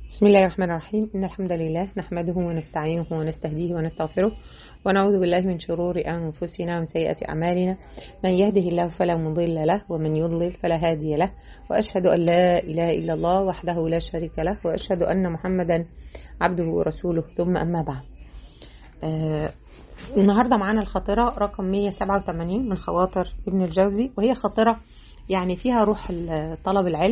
بسم الله الرحمن الرحيم إن الحمد لله نحمده ونستعينه ونستهديه ونستغفره ونعوذ بالله من شرور أنفسنا ومن سيئات أعمالنا من يهده الله فلا مضل له ومن يضلل فلا هادي له وأشهد أن لا إله إلا الله وحده لا شريك له وأشهد أن محمدا عبده ورسوله ثم أما بعد آه النهاردة معانا الخاطرة رقم 187 من خواطر ابن الجوزي وهي خاطرة يعني فيها روح طلب العلم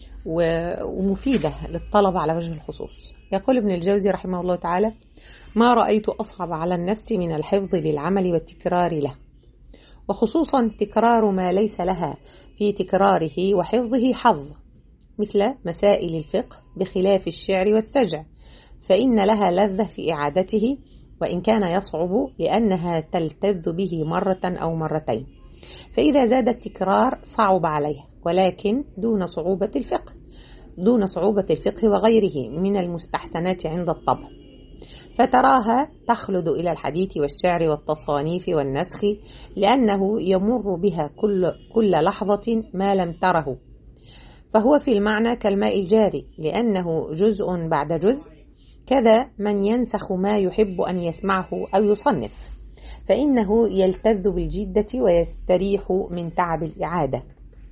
ومفيدة للطلبة على وجه الخصوص يقول ابن الجوزي رحمه الله تعالى ما رأيت أصعب على النفس من الحفظ للعمل والتكرار له وخصوصا تكرار ما ليس لها في تكراره وحفظه حظ مثل مسائل الفقه بخلاف الشعر والسجع فإن لها لذة في إعادته وإن كان يصعب لأنها تلتذ به مرة أو مرتين فإذا زاد التكرار صعب عليه ولكن دون صعوبة الفقه دون صعوبة الفقه وغيره من المستحسنات عند الطبع فتراها تخلد إلى الحديث والشعر والتصانيف والنسخ لأنه يمر بها كل, كل لحظة ما لم تره فهو في المعنى كالماء الجاري لأنه جزء بعد جزء كذا من ينسخ ما يحب أن يسمعه أو يصنف فإنه يلتذ بالجدة ويستريح من تعب الإعادة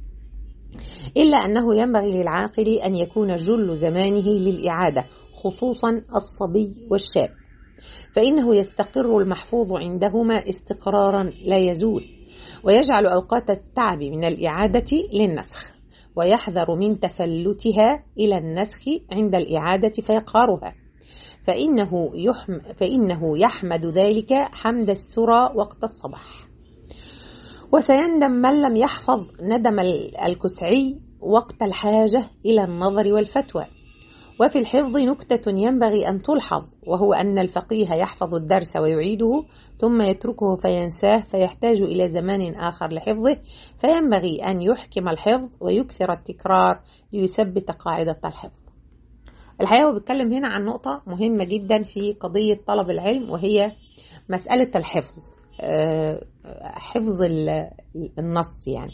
إلا أنه ينبغي للعاقل أن يكون جل زمانه للإعادة خصوصا الصبي والشاب فإنه يستقر المحفوظ عندهما استقرارا لا يزول ويجعل أوقات التعب من الإعادة للنسخ ويحذر من تفلتها إلى النسخ عند الإعادة فيقهرها فإنه, يحم فإنه يحمد ذلك حمد السرى وقت الصباح وسيندم من لم يحفظ ندم الكسعي وقت الحاجة إلى النظر والفتوى وفي الحفظ نكتة ينبغي أن تلحظ وهو أن الفقيه يحفظ الدرس ويعيده ثم يتركه فينساه فيحتاج إلى زمان آخر لحفظه فينبغي أن يحكم الحفظ ويكثر التكرار ليثبت قاعدة الحفظ الحقيقة هو بيتكلم هنا عن نقطة مهمة جدا في قضية طلب العلم وهي مسألة الحفظ حفظ النص يعني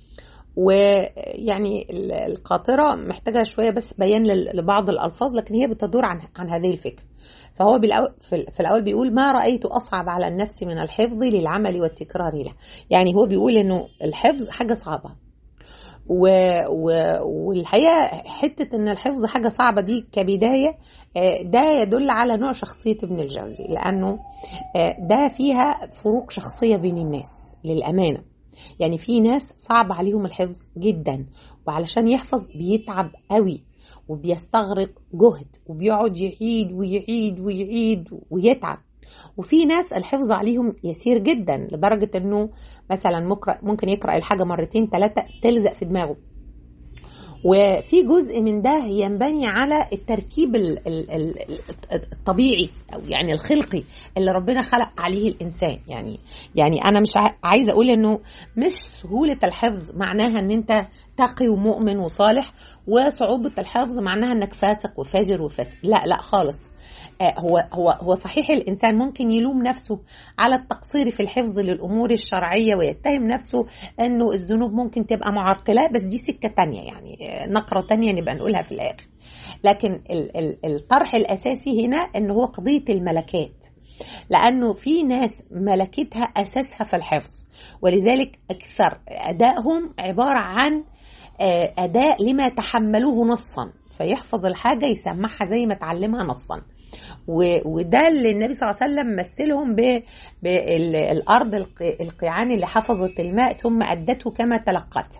ويعني القاطرة محتاجة شوية بس بيان لبعض الألفاظ لكن هي بتدور عن, عن هذه الفكرة فهو في الأول بيقول ما رأيت أصعب على النفس من الحفظ للعمل والتكرار له يعني هو بيقول إنه الحفظ حاجة صعبة و... و... والحقيقه حته ان الحفظ حاجه صعبه دي كبدايه ده يدل على نوع شخصيه ابن الجوزي لانه ده فيها فروق شخصيه بين الناس للامانه يعني في ناس صعب عليهم الحفظ جدا وعلشان يحفظ بيتعب قوي وبيستغرق جهد وبيقعد يعيد ويعيد ويعيد ويتعب وفي ناس الحفظ عليهم يسير جدا لدرجة انه مثلا ممكن يقرأ الحاجة مرتين ثلاثة تلزق في دماغه وفي جزء من ده ينبني على التركيب الطبيعي او يعني الخلقي اللي ربنا خلق عليه الانسان يعني يعني انا مش عايزه اقول انه مش سهوله الحفظ معناها ان انت تقي ومؤمن وصالح وصعوبه الحفظ معناها انك فاسق وفاجر وفاسق لا لا خالص هو هو هو صحيح الانسان ممكن يلوم نفسه على التقصير في الحفظ للامور الشرعيه ويتهم نفسه انه الذنوب ممكن تبقى معرقله بس دي سكه تانية يعني نقره تانية نبقى نقولها في الاخر لكن الطرح الاساسي هنا ان هو قضيه الملكات لانه في ناس ملكتها اساسها في الحفظ ولذلك اكثر ادائهم عباره عن اداء لما تحملوه نصا فيحفظ الحاجه يسمعها زي ما اتعلمها نصا وده اللي النبي صلى الله عليه وسلم مثلهم بالارض القيعان اللي حفظت الماء ثم ادته كما تلقته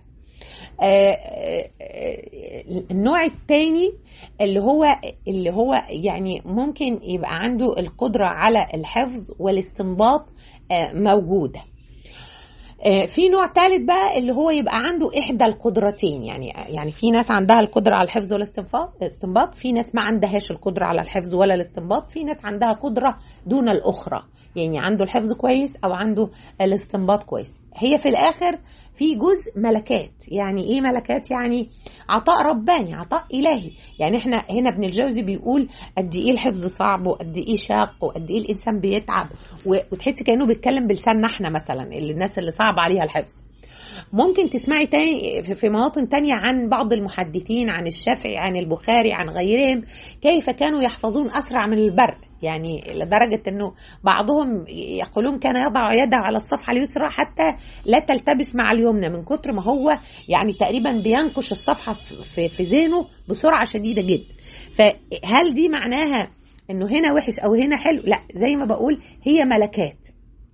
النوع الثاني اللي هو اللي هو يعني ممكن يبقى عنده القدره على الحفظ والاستنباط موجوده في نوع ثالث بقى اللي هو يبقى عنده احدى القدرتين يعني يعني في ناس عندها القدره على الحفظ والاستنباط في ناس ما عندهاش القدره على الحفظ ولا الاستنباط في ناس عندها قدره دون الاخرى يعني عنده الحفظ كويس او عنده الاستنباط كويس هي في الاخر في جزء ملكات يعني ايه ملكات يعني عطاء رباني عطاء الهي يعني احنا هنا ابن الجوزي بيقول قد ايه الحفظ صعب وقد ايه شاق وقد ايه الانسان بيتعب وتحسي كانه بيتكلم بلساننا احنا مثلا اللي الناس اللي صعب عليها الحفظ ممكن تسمعي تاني في مواطن تانية عن بعض المحدثين عن الشافعي عن البخاري عن غيرهم كيف كانوا يحفظون أسرع من البرق يعني لدرجة أنه بعضهم يقولون كان يضع يده على الصفحة اليسرى حتى لا تلتبس مع اليمنى من كتر ما هو يعني تقريبا بينقش الصفحة في, في ذهنه بسرعة شديدة جدا فهل دي معناها انه هنا وحش او هنا حلو لا زي ما بقول هي ملكات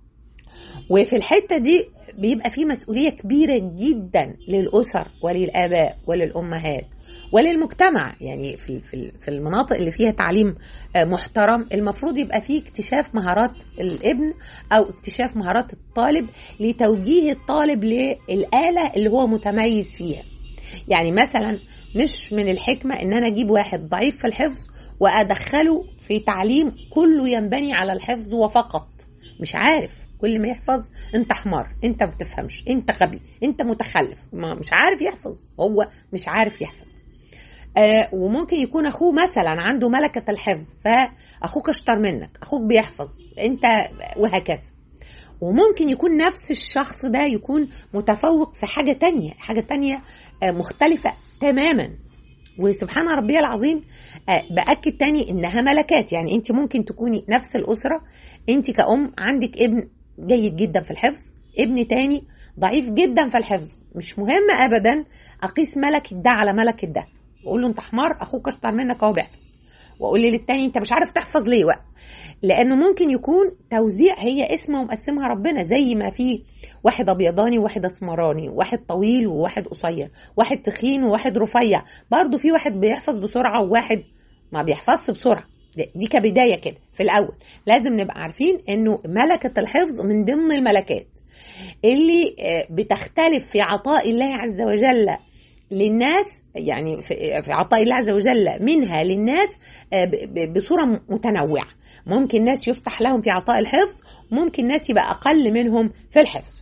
وفي الحته دي بيبقى في مسؤوليه كبيره جدا للاسر وللاباء وللامهات وللمجتمع يعني في في في المناطق اللي فيها تعليم محترم المفروض يبقى فيه اكتشاف مهارات الابن او اكتشاف مهارات الطالب لتوجيه الطالب للاله اللي هو متميز فيها يعني مثلا مش من الحكمه ان انا اجيب واحد ضعيف في الحفظ وادخله في تعليم كله ينبني على الحفظ وفقط مش عارف كل ما يحفظ انت حمار انت ما بتفهمش انت غبي انت متخلف ما مش عارف يحفظ هو مش عارف يحفظ آه وممكن يكون اخوه مثلا عنده ملكه الحفظ فاخوك اشطر منك اخوك بيحفظ انت وهكذا وممكن يكون نفس الشخص ده يكون متفوق في حاجه تانية حاجه تانية آه مختلفه تماما وسبحان ربي العظيم باكد تاني انها ملكات يعني انت ممكن تكوني نفس الاسره انت كأم عندك ابن جيد جدا في الحفظ ابن تاني ضعيف جدا في الحفظ مش مهم ابدا اقيس ملكه ده على ملكه ده واقول له انت حمار اخوك اشطر منك اهو بيحفظ واقول لي للتاني انت مش عارف تحفظ ليه بقى لانه ممكن يكون توزيع هي اسمه ومقسمها ربنا زي ما في واحد ابيضاني وواحد اسمراني واحد طويل وواحد قصير واحد تخين وواحد رفيع برضه في واحد بيحفظ بسرعه وواحد ما بيحفظش بسرعه دي كبدايه كده في الاول لازم نبقى عارفين انه ملكه الحفظ من ضمن الملكات اللي بتختلف في عطاء الله عز وجل للناس يعني في عطاء الله عز وجل منها للناس بصوره متنوعه ممكن ناس يفتح لهم في عطاء الحفظ وممكن ناس يبقى اقل منهم في الحفظ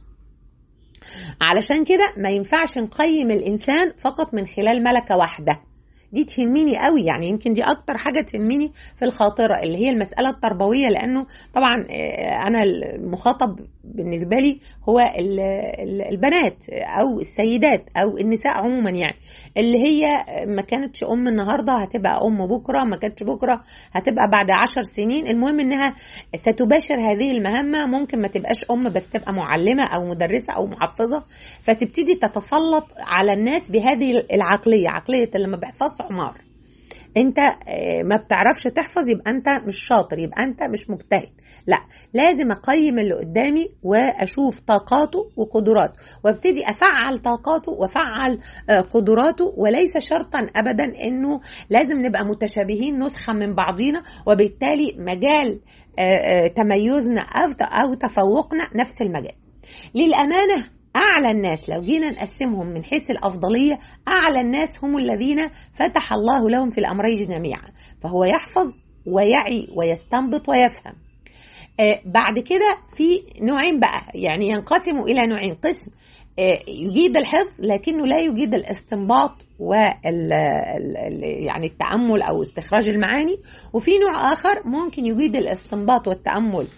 علشان كده ما ينفعش نقيم الانسان فقط من خلال ملكه واحده دي تهمني قوي يعني يمكن دي اكتر حاجه تهمني في الخاطره اللي هي المساله التربويه لانه طبعا انا المخاطب بالنسبه لي هو البنات او السيدات او النساء عموما يعني اللي هي ما كانتش ام النهارده هتبقى ام بكره ما كانتش بكره هتبقى بعد عشر سنين المهم انها ستباشر هذه المهمه ممكن ما تبقاش ام بس تبقى معلمه او مدرسه او محفظه فتبتدي تتسلط على الناس بهذه العقليه عقليه اللي ما بيحفظش حمار انت ما بتعرفش تحفظ يبقى انت مش شاطر يبقى انت مش مجتهد لا لازم اقيم اللي قدامي واشوف طاقاته وقدراته وابتدي افعل طاقاته وافعل قدراته وليس شرطا ابدا انه لازم نبقى متشابهين نسخه من بعضينا وبالتالي مجال تميزنا او تفوقنا نفس المجال للامانه أعلى الناس لو جينا نقسمهم من حيث الأفضلية أعلى الناس هم الذين فتح الله لهم في الأمرين جميعا فهو يحفظ ويعي ويستنبط ويفهم آه بعد كده في نوعين بقى يعني ينقسموا إلى نوعين قسم آه يجيد الحفظ لكنه لا يجيد الاستنباط وال يعني التأمل أو استخراج المعاني وفي نوع آخر ممكن يجيد الاستنباط والتأمل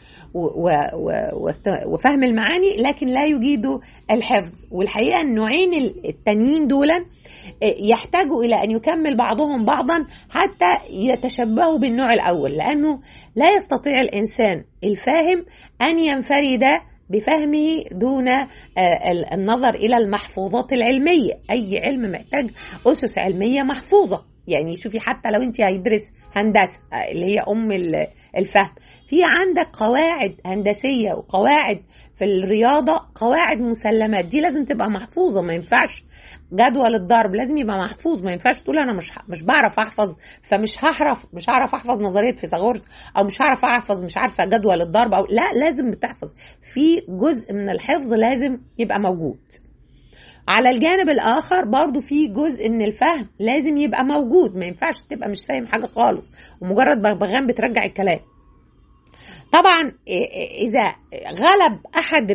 وفهم المعاني لكن لا يجيدوا الحفظ والحقيقه النوعين التانيين دول يحتاجوا الى ان يكمل بعضهم بعضا حتى يتشبهوا بالنوع الاول لانه لا يستطيع الانسان الفاهم ان ينفرد بفهمه دون النظر الى المحفوظات العلميه اي علم محتاج اسس علميه محفوظه يعني شوفي حتى لو انت هيدرس هندسه اللي هي ام الفهم في عندك قواعد هندسيه وقواعد في الرياضه قواعد مسلمات دي لازم تبقى محفوظه ما ينفعش جدول الضرب لازم يبقى محفوظ ما ينفعش تقول انا مش مش بعرف احفظ فمش هعرف مش هعرف احفظ نظريه فيثاغورس او مش هعرف احفظ مش عارفه جدول الضرب او لا لازم بتحفظ في جزء من الحفظ لازم يبقى موجود على الجانب الاخر برضو في جزء من الفهم لازم يبقى موجود ما ينفعش تبقى مش فاهم حاجه خالص ومجرد بغبغان بترجع الكلام طبعا اذا غلب احد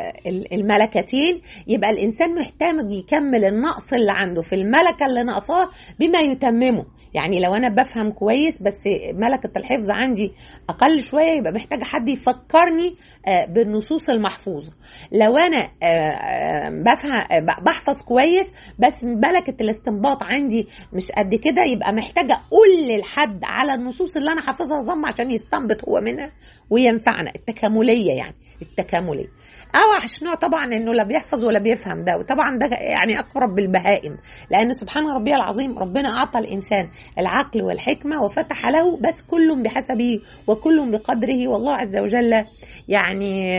الملكتين يبقى الانسان محتاج يكمل النقص اللي عنده في الملكه اللي ناقصاه بما يتممه يعني لو انا بفهم كويس بس ملكه الحفظ عندي اقل شويه يبقى محتاجه حد يفكرني بالنصوص المحفوظه لو انا بفهم بحفظ كويس بس ملكه الاستنباط عندي مش قد كده يبقى محتاجه اقول للحد على النصوص اللي انا حافظها ظم عشان يستنبط هو منها وينفعنا التكامليه يعني التكامليه اوحش نوع طبعا انه لا بيحفظ ولا بيفهم ده وطبعا ده يعني اقرب بالبهائم لان سبحان ربي العظيم ربنا اعطى الانسان العقل والحكمه وفتح له بس كل بحسبه وكل بقدره والله عز وجل يعني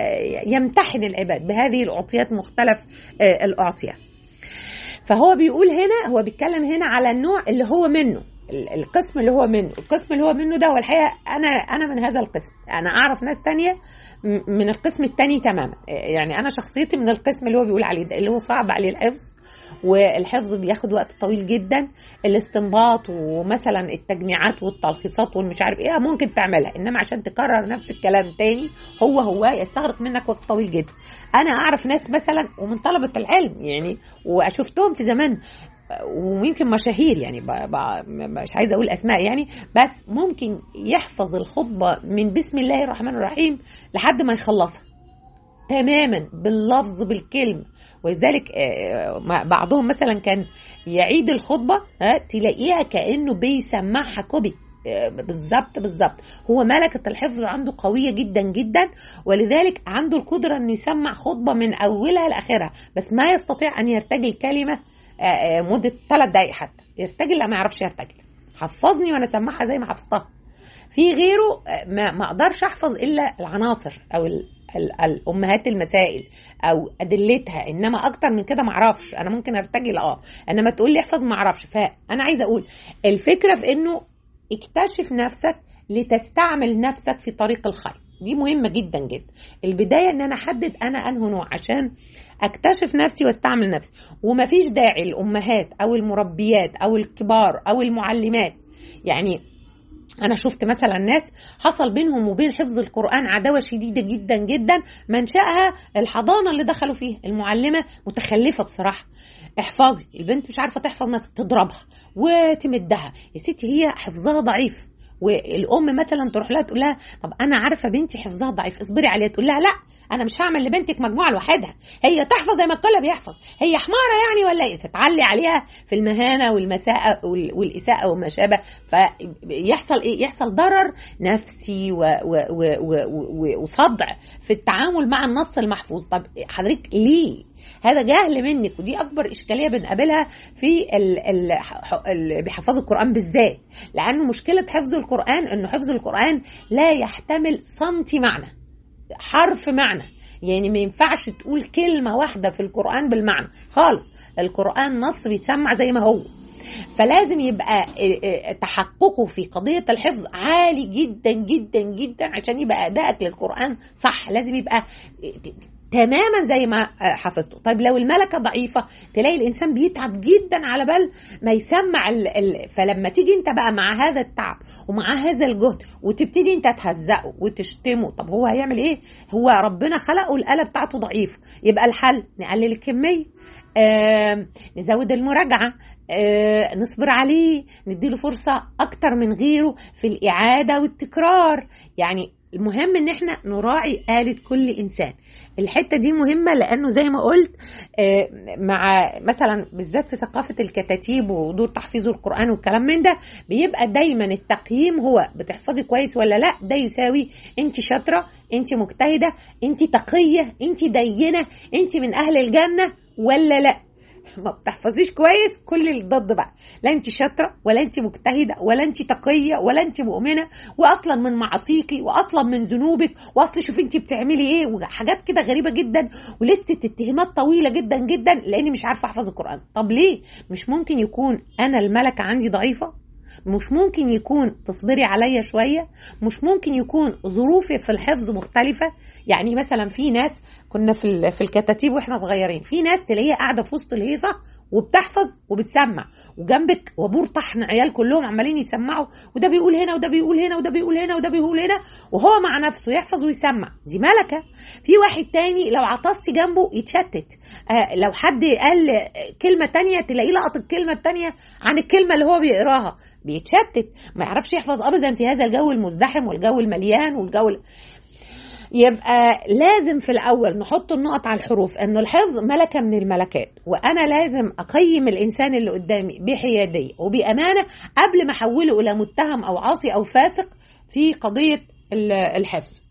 يمتحن العباد بهذه الاعطيات مختلف الاعطيه فهو بيقول هنا هو بيتكلم هنا على النوع اللي هو منه القسم اللي هو منه القسم اللي هو منه ده والحقيقه انا انا من هذا القسم انا اعرف ناس تانية من القسم التاني تماما يعني انا شخصيتي من القسم اللي هو بيقول عليه ده اللي هو صعب عليه الحفظ والحفظ بياخد وقت طويل جدا الاستنباط ومثلا التجميعات والتلخيصات والمش عارف ايه ممكن تعملها انما عشان تكرر نفس الكلام تاني هو هو يستغرق منك وقت طويل جدا انا اعرف ناس مثلا ومن طلبه العلم يعني وشفتهم في زمان ويمكن مشاهير يعني مش عايزه اقول اسماء يعني بس ممكن يحفظ الخطبه من بسم الله الرحمن الرحيم لحد ما يخلصها تماما باللفظ بالكلمه ولذلك بعضهم مثلا كان يعيد الخطبه تلاقيها كانه بيسمعها كوبي بالظبط بالظبط هو ملكة الحفظ عنده قوية جدا جدا ولذلك عنده القدرة انه يسمع خطبة من اولها لاخرها بس ما يستطيع ان يرتجل كلمة مدة ثلاث دقايق حتى يرتجل لا ما يعرفش يرتجل حفظني وانا اسمعها زي ما حفظتها في غيره ما, ما اقدرش احفظ الا العناصر او ال ال الامهات المسائل او ادلتها انما اكتر من كده ما اعرفش انا ممكن ارتجل اه انما تقول لي احفظ ما اعرفش فانا عايزه اقول الفكره في انه اكتشف نفسك لتستعمل نفسك في طريق الخير دي مهمه جدا جدا البدايه ان انا احدد انا انه نوع عشان اكتشف نفسي واستعمل نفسي ومفيش داعي الامهات او المربيات او الكبار او المعلمات يعني انا شفت مثلا ناس حصل بينهم وبين حفظ القران عداوه شديده جدا جدا منشاها الحضانه اللي دخلوا فيها المعلمه متخلفه بصراحه احفظي البنت مش عارفه تحفظ مثلا تضربها وتمدها يا ستي هي حفظها ضعيف والام مثلا تروح لها تقول لها طب انا عارفه بنتي حفظها ضعيف اصبري عليها تقول لها لا انا مش هعمل لبنتك مجموعه لوحدها هي تحفظ زي ما الكل بيحفظ هي حماره يعني ولا ايه فتعلي عليها في المهانه والمساءه والاساءه وما شابه فيحصل ايه يحصل ضرر نفسي و و و و و وصدع في التعامل مع النص المحفوظ طب حضرتك ليه هذا جهل منك ودي اكبر اشكاليه بنقابلها في اللي بيحفظوا القران بالذات لانه مشكله حفظ القران انه حفظ القران لا يحتمل سنتي معنى حرف معنى يعني ما ينفعش تقول كلمة واحدة في القرآن بالمعنى خالص القرآن نص بيتسمع زي ما هو فلازم يبقى تحققه في قضية الحفظ عالي جدا جدا جدا عشان يبقى أدائك للقرآن صح لازم يبقى تماما زي ما حفظته طيب لو الملكه ضعيفه تلاقي الانسان بيتعب جدا على بال ما يسمع ال ال فلما تيجي انت بقى مع هذا التعب ومع هذا الجهد وتبتدي انت تهزقه وتشتمه طب هو هيعمل ايه هو ربنا خلقه الاله بتاعته ضعيفه يبقى الحل نقلل الكميه آه نزود المراجعه آه نصبر عليه نديله فرصه اكتر من غيره في الاعاده والتكرار يعني المهم ان احنا نراعي آلة كل انسان الحته دي مهمه لانه زي ما قلت مع مثلا بالذات في ثقافه الكتاتيب ودور تحفيظ القران والكلام من ده بيبقى دايما التقييم هو بتحفظي كويس ولا لا ده يساوي انت شاطره انت مجتهده انت تقيه انت دينه انت من اهل الجنه ولا لا ما بتحفظيش كويس كل الضد بقى لا انت شاطره ولا انت مجتهده ولا انت تقيه ولا انت مؤمنه واصلا من معاصيكي واصلا من ذنوبك واصل شوفي انت بتعملي ايه وحاجات كده غريبه جدا ولستة اتهامات طويله جدا جدا لاني مش عارفه احفظ القران طب ليه مش ممكن يكون انا الملكه عندي ضعيفه مش ممكن يكون تصبري عليا شوية مش ممكن يكون ظروفي في الحفظ مختلفة يعني مثلا في ناس كنا في في الكتاتيب واحنا صغيرين في ناس تلاقيها قاعدة في وسط الهيصة وبتحفظ وبتسمع وجنبك وبور طحن عيال كلهم عمالين يسمعوا وده بيقول هنا وده بيقول هنا وده بيقول هنا وده بيقول هنا وهو مع نفسه يحفظ ويسمع دي ملكه في واحد تاني لو عطستي جنبه يتشتت آه لو حد قال كلمه تانية تلاقيه لقط الكلمه التانية عن الكلمه اللي هو بيقراها بيتشتت ما يعرفش يحفظ ابدا في هذا الجو المزدحم والجو المليان والجو يبقى لازم في الاول نحط النقط على الحروف انه الحفظ ملكه من الملكات وانا لازم اقيم الانسان اللي قدامي بحياديه وبامانه قبل ما احوله الى متهم او عاصي او فاسق في قضيه الحفظ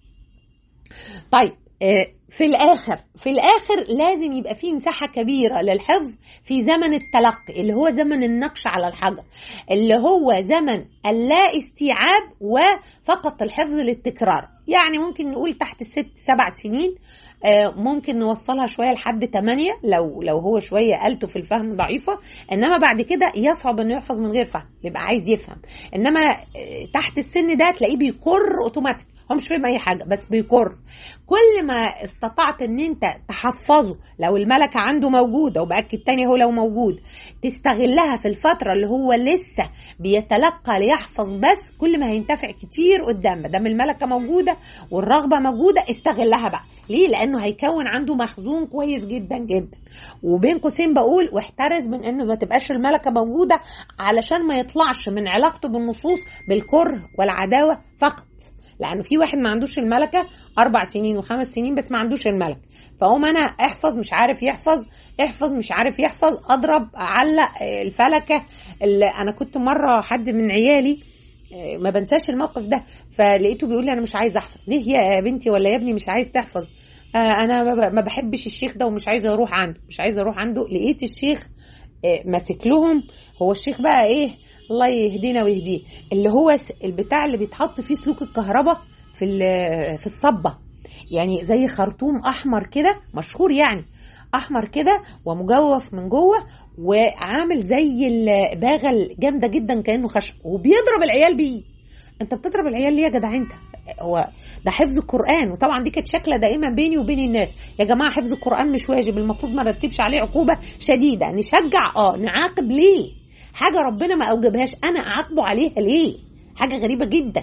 طيب في الاخر في الاخر لازم يبقى في مساحه كبيره للحفظ في زمن التلقي اللي هو زمن النقش على الحجر اللي هو زمن اللا استيعاب وفقط الحفظ للتكرار يعني ممكن نقول تحت الست سبع سنين ممكن نوصلها شويه لحد 8 لو لو هو شويه آلته في الفهم ضعيفه انما بعد كده يصعب انه يحفظ من غير فهم بيبقى عايز يفهم انما تحت السن ده تلاقيه بيكر اوتوماتيك هو مش فاهم اي حاجه بس بيكر كل ما استطعت ان انت تحفظه لو الملكه عنده موجوده وباكد تاني هو لو موجود تستغلها في الفتره اللي هو لسه بيتلقى ليحفظ بس كل ما هينتفع كتير قدام ما دام الملكه موجوده والرغبه موجوده استغلها بقى ليه لانه هيكون عنده مخزون كويس جدا جدا وبين قوسين بقول واحترز من انه ما تبقاش الملكه موجوده علشان ما يطلعش من علاقته بالنصوص بالكره والعداوه فقط لانه في واحد ما عندوش الملكه اربع سنين وخمس سنين بس ما عندوش الملكه فاقوم انا احفظ مش عارف يحفظ احفظ مش عارف يحفظ اضرب اعلق الفلكه اللي انا كنت مره حد من عيالي ما بنساش الموقف ده فلقيته بيقول لي انا مش عايز احفظ ليه يا بنتي ولا يا ابني مش عايز تحفظ آه انا ما بحبش الشيخ ده ومش عايزه اروح عنده مش عايزه اروح عنده لقيت الشيخ ماسك لهم هو الشيخ بقى ايه الله يهدينا ويهديه اللي هو البتاع اللي بيتحط فيه سلوك الكهرباء في في الصبه يعني زي خرطوم احمر كده مشهور يعني احمر كده ومجوف من جوه وعامل زي الباغه جامده جدا كانه خشب وبيضرب العيال بيه انت بتضرب العيال ليه يا جدع انت هو ده حفظ القران وطبعا دي كانت شكله دائما بيني وبين الناس يا جماعه حفظ القران مش واجب المفروض ما نرتبش عليه عقوبه شديده نشجع اه نعاقب ليه حاجه ربنا ما اوجبهاش انا اعاقبه عليها ليه حاجه غريبه جدا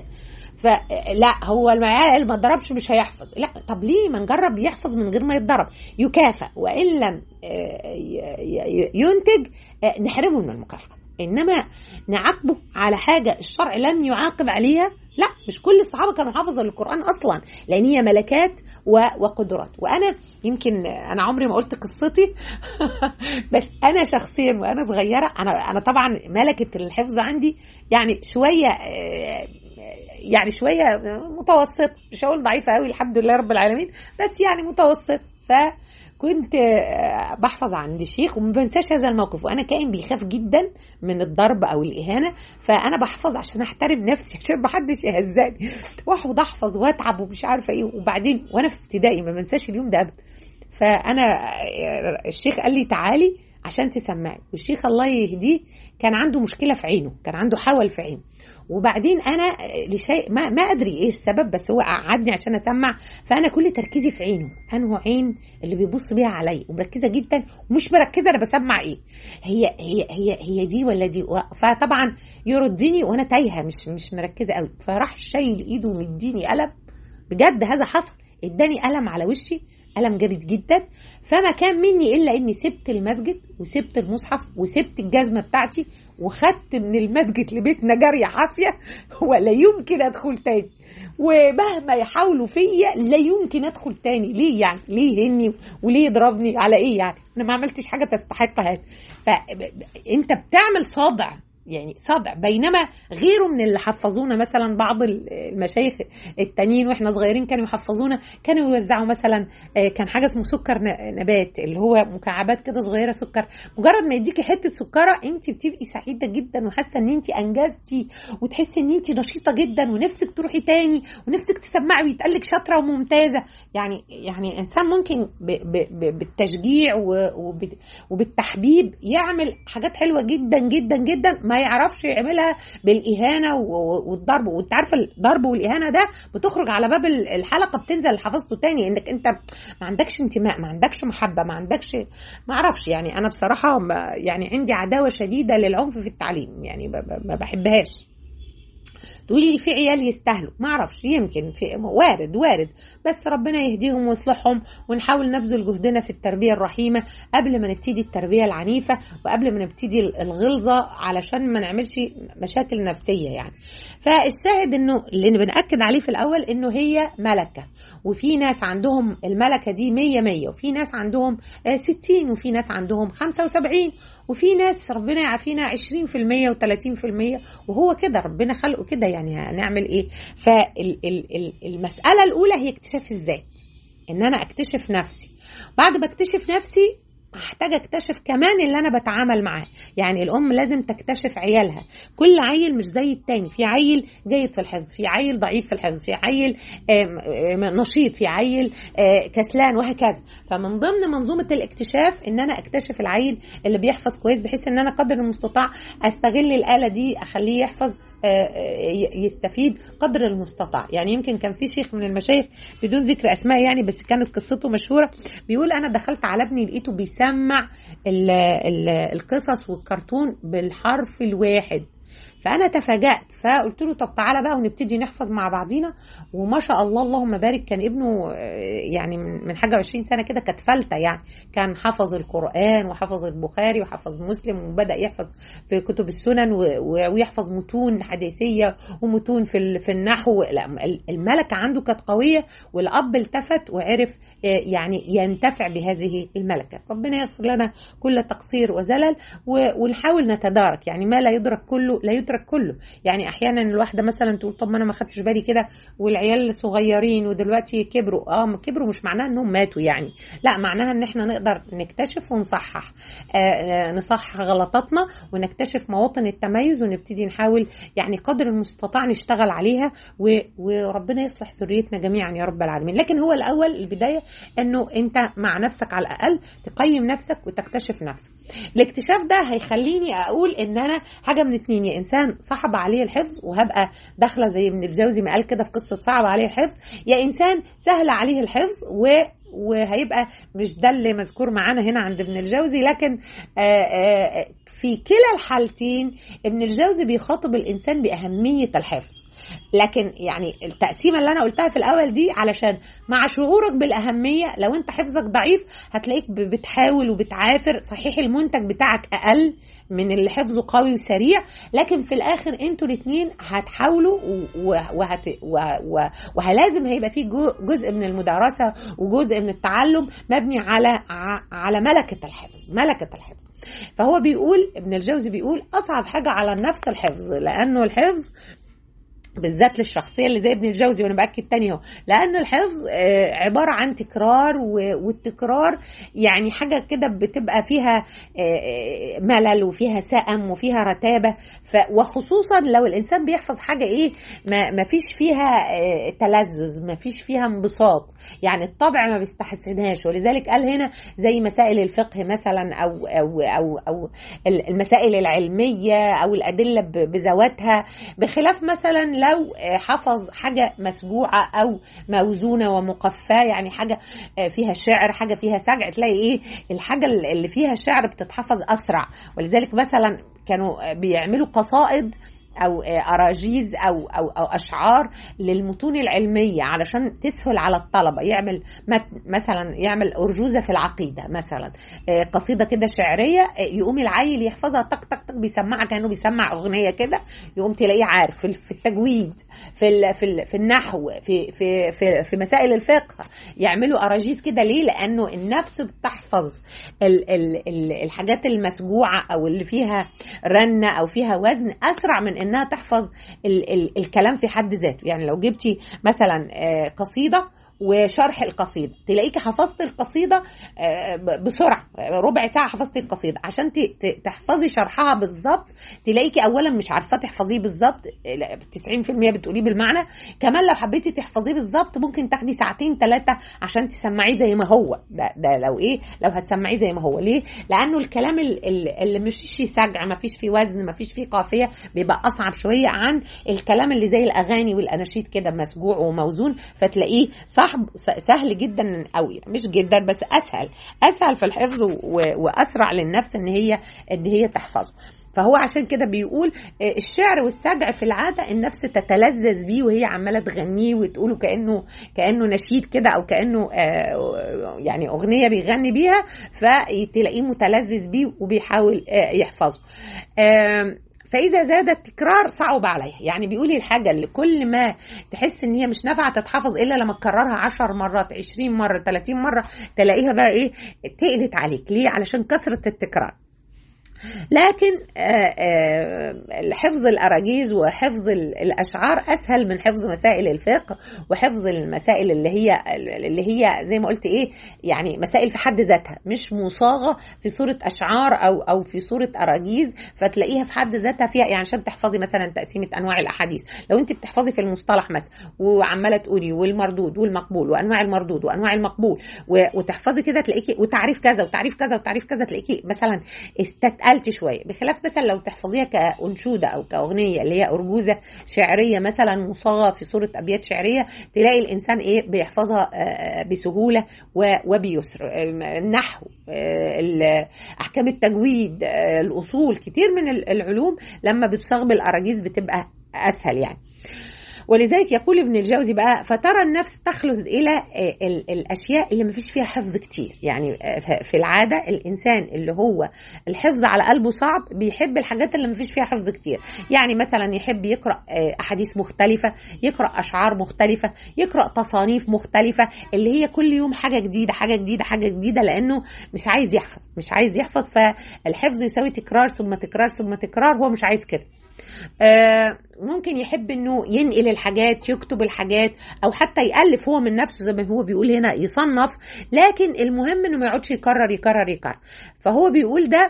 فلا هو العيال ما اتضربش مش هيحفظ لا طب ليه ما نجرب يحفظ من غير ما يتضرب يكافئ وان لم ينتج نحرمه من المكافاه انما نعاقبه على حاجه الشرع لم يعاقب عليها لا مش كل الصحابه كانوا حافظه للقران اصلا لان هي ملكات وقدرات وانا يمكن انا عمري ما قلت قصتي بس انا شخصيا وانا صغيره انا انا طبعا ملكه الحفظ عندي يعني شويه يعني شويه متوسط مش هقول ضعيفه قوي الحمد لله رب العالمين بس يعني متوسط ف كنت بحفظ عند شيخ وما بنساش هذا الموقف وانا كائن بيخاف جدا من الضرب او الاهانه فانا بحفظ عشان احترم نفسي عشان ما حدش يهزقني واقعد احفظ واتعب ومش عارفه ايه وبعدين وانا في ابتدائي ما بنساش اليوم ده ابدا فانا الشيخ قال لي تعالي عشان تسمعي والشيخ الله يهديه كان عنده مشكله في عينه كان عنده حول في عينه وبعدين انا لشيء ما ما ادري ايه السبب بس هو قعدني عشان اسمع فانا كل تركيزي في عينه انه عين اللي بيبص بيها عليا ومركزه جدا ومش مركزه انا بسمع ايه هي هي هي هي دي ولا دي فطبعا يردني وانا تايهه مش مش مركزه قوي فراح شايل ايده ومديني قلم بجد هذا حصل اداني قلم على وشي ألم جامد جدا فما كان مني إلا إني سبت المسجد وسبت المصحف وسبت الجزمة بتاعتي وخدت من المسجد لبيتنا جارية حافية ولا يمكن أدخل تاني ومهما يحاولوا فيا لا يمكن أدخل تاني ليه يعني ليه يهني وليه يضربني على إيه يعني أنا ما عملتش حاجة تستحق هذا فأنت بتعمل صادع يعني صدع بينما غيره من اللي حفظونا مثلا بعض المشايخ التانيين واحنا صغيرين كانوا يحفظونا كانوا يوزعوا مثلا كان حاجه اسمه سكر نبات اللي هو مكعبات كده صغيره سكر مجرد ما يديكي حته سكره انت بتبقي سعيده جدا وحاسه ان انت انجزتي وتحسي ان انت نشيطه جدا ونفسك تروحي تاني ونفسك تسمعي ويتقال لك شاطره وممتازه يعني يعني الانسان ممكن بالتشجيع وبالتحبيب يعمل حاجات حلوه جدا جدا جدا ما ما يعرفش يعملها بالاهانه والضرب وانت عارفه الضرب والاهانه ده بتخرج على باب الحلقه بتنزل لحفظته تاني انك انت ما عندكش انتماء ما عندكش محبه ما عندكش ما اعرفش يعني انا بصراحه يعني عندي عداوه شديده للعنف في التعليم يعني ما بحبهاش تقولي لي في عيال يستاهلوا ما اعرفش يمكن في وارد وارد بس ربنا يهديهم ويصلحهم ونحاول نبذل جهدنا في التربيه الرحيمه قبل ما نبتدي التربيه العنيفه وقبل ما نبتدي الغلظه علشان ما نعملش مشاكل نفسيه يعني فالشاهد انه اللي بناكد عليه في الاول انه هي ملكه وفي ناس عندهم الملكه دي 100 100 وفي ناس عندهم 60 وفي ناس عندهم 75 وفي ناس ربنا يعافينا 20% و30% وهو كده ربنا خلقه كده يعني هنعمل ايه فالمساله الاولى هي اكتشاف الذات ان انا اكتشف نفسي بعد ما اكتشف نفسي هحتاج اكتشف كمان اللي انا بتعامل معاه يعني الام لازم تكتشف عيالها كل عيل مش زي التاني في عيل جيد في الحفظ في عيل ضعيف في الحفظ في عيل نشيط في عيل كسلان وهكذا فمن ضمن منظومه الاكتشاف ان انا اكتشف العيل اللي بيحفظ كويس بحيث ان انا قدر المستطاع استغل الاله دي اخليه يحفظ يستفيد قدر المستطاع يعني يمكن كان في شيخ من المشايخ بدون ذكر اسماء يعني بس كانت قصته مشهوره بيقول انا دخلت على ابني لقيته بيسمع القصص والكرتون بالحرف الواحد فانا تفاجات فقلت له طب تعالى بقى ونبتدي نحفظ مع بعضينا وما شاء الله اللهم بارك كان ابنه يعني من حاجه 20 سنه كده كانت فلته يعني كان حفظ القران وحفظ البخاري وحفظ مسلم وبدا يحفظ في كتب السنن ويحفظ متون حديثيه ومتون في في النحو لا الملكه عنده كانت قويه والاب التفت وعرف يعني ينتفع بهذه الملكه ربنا يغفر لنا كل تقصير وزلل ونحاول نتدارك يعني ما لا يدرك كله لا يترك كله يعني احيانا الواحده مثلا تقول طب ما انا ما خدتش بالي كده والعيال صغيرين ودلوقتي كبروا اه كبروا مش معناها انهم ماتوا يعني لا معناها ان احنا نقدر نكتشف ونصحح آه آه نصحح غلطاتنا ونكتشف مواطن التميز ونبتدي نحاول يعني قدر المستطاع نشتغل عليها وربنا يصلح ذريتنا جميعا يا رب العالمين لكن هو الاول البدايه انه انت مع نفسك على الاقل تقيم نفسك وتكتشف نفسك الاكتشاف ده هيخليني اقول ان انا حاجه من اتنين يا انسان صعب عليه الحفظ وهبقى داخله زي ابن الجوزي ما قال كده في قصه صعب عليه الحفظ يا انسان سهل عليه الحفظ و وهيبقى مش ده اللي مذكور معانا هنا عند ابن الجوزي لكن آآ آآ في كلا الحالتين ابن الجوزي بيخاطب الانسان باهميه الحفظ لكن يعني التقسيمه اللي انا قلتها في الاول دي علشان مع شعورك بالاهميه لو انت حفظك ضعيف هتلاقيك بتحاول وبتعافر صحيح المنتج بتاعك اقل من اللي حفظه قوي وسريع لكن في الاخر انتوا الاثنين هتحاولوا وهت وهلازم هيبقى في جزء من المدارسه وجزء من التعلم مبني على على ملكه الحفظ ملكه الحفظ فهو بيقول ابن الجوزي بيقول اصعب حاجه على النفس الحفظ لانه الحفظ بالذات للشخصيه اللي زي ابن الجوزي وانا باكد تاني اهو لان الحفظ عباره عن تكرار والتكرار يعني حاجه كده بتبقى فيها ملل وفيها سأم وفيها رتابه وخصوصا لو الانسان بيحفظ حاجه ايه ما, ما فيش فيها تلذذ ما فيش فيها انبساط يعني الطبع ما بيستحسنهاش ولذلك قال هنا زي مسائل الفقه مثلا او او او, أو المسائل العلميه او الادله بذواتها بخلاف مثلا لو حفظ حاجه مسجوعه او موزونه ومقفاه يعني حاجه فيها شعر حاجه فيها سجع تلاقي ايه الحاجه اللي فيها شعر بتتحفظ اسرع ولذلك مثلا كانوا بيعملوا قصائد او اراجيز او او او اشعار للمتون العلميه علشان تسهل على الطلبه يعمل مثلا يعمل ارجوزه في العقيده مثلا قصيده كده شعريه يقوم العيل يحفظها طق طق طق بيسمعها كانه بيسمع اغنيه كده يقوم تلاقيه عارف في التجويد في في في النحو في في في, في مسائل الفقه يعملوا اراجيز كده ليه لانه النفس بتحفظ ال ال ال الحاجات المسجوعه او اللي فيها رنه او فيها وزن اسرع من انها تحفظ ال ال الكلام في حد ذاته يعني لو جبتي مثلا قصيده وشرح القصيده تلاقيكي حفظت القصيده آه، ب- بسرعه ربع ساعه حفظتي القصيده عشان ت- ت- تحفظي شرحها بالظبط تلاقيكي اولا مش عارفه تحفظيه بالظبط لا، 90% بتقوليه بالمعنى كمان لو حبيتي تحفظيه بالظبط ممكن تاخدي ساعتين ثلاثه عشان تسمعيه زي ما هو ده, ده لو ايه لو هتسمعيه زي ما هو ليه لانه الكلام ال- ال- اللي مش فيه سجع ما فيش فيه وزن ما فيش فيه قافيه بيبقى اصعب شويه عن الكلام اللي زي الاغاني والاناشيد كده مسجوع وموزون فتلاقيه صعب س- سهل جدا او مش جدا بس اسهل اسهل في الحفظ و- واسرع للنفس ان هي ان هي تحفظه فهو عشان كده بيقول آه، الشعر والسجع في العاده النفس تتلذذ بيه وهي عماله تغنيه وتقوله كانه كانه نشيد كده او كانه آه، يعني اغنيه بيغني بيها فتلاقيه متلذذ بيه وبيحاول آه، يحفظه آم، فاذا زاد التكرار صعب عليه يعني بيقول الحاجه اللي كل ما تحس ان هي مش نافعه تتحفظ الا لما تكررها 10 مرات 20 مره 30 مره تلاقيها بقى ايه تقلت عليك ليه علشان كثره التكرار لكن آه، آه، حفظ الاراجيز وحفظ ال- الاشعار اسهل من حفظ مسائل الفقه وحفظ المسائل اللي هي اللي هي زي ما قلت ايه يعني مسائل في حد ذاتها مش مصاغه في صوره اشعار او او في صوره اراجيز فتلاقيها في حد ذاتها فيها يعني عشان تحفظي مثلا تقسيمه انواع الاحاديث لو انت بتحفظي في المصطلح مثلا وعماله تقولي والمردود والمقبول وانواع المردود وانواع المقبول و- وتحفظي كده تلاقيكي وتعريف كذا وتعريف كذا وتعريف كذا تلاقيكي مثلا استثقلتي شويه بخلاف مثلا لو تحفظيها كانشوده او كاغنيه اللي هي ارجوزه شعريه مثلا مصاغه في صوره ابيات شعريه تلاقي الانسان ايه بيحفظها آه، بسهوله و- وبيسر آه، النحو آه، ال- احكام التجويد آه، الاصول كتير من ال- العلوم لما بتصاغ بالاراجيز بتبقى اسهل يعني ولذلك يقول ابن الجوزي بقى فترى النفس تخلد الى آه، ال- الاشياء اللي ما فيش فيها حفظ كتير يعني آه، ف- في العاده الانسان اللي هو الحفظ على قلبه صعب بيحب الحاجات اللي ما فيش فيها حفظ كتير يعني مثلا يحب يقرا آه، احاديث مختلفه يقرا اشعار مختلفه يقرا تصانيف مختلفه اللي هي كل يوم حاجه جديده حاجه جديده حاجه جديده لانه مش عايز يحفظ مش عايز يحفظ فالحفظ يساوي تكرار ثم تكرار ثم تكرار هو مش عايز كده آه، ممكن يحب انه ينقل الحاجات يكتب الحاجات او حتى يالف هو من نفسه زي ما هو بيقول هنا يصنف لكن المهم انه ما يقعدش يكرر يكرر يكرر فهو بيقول ده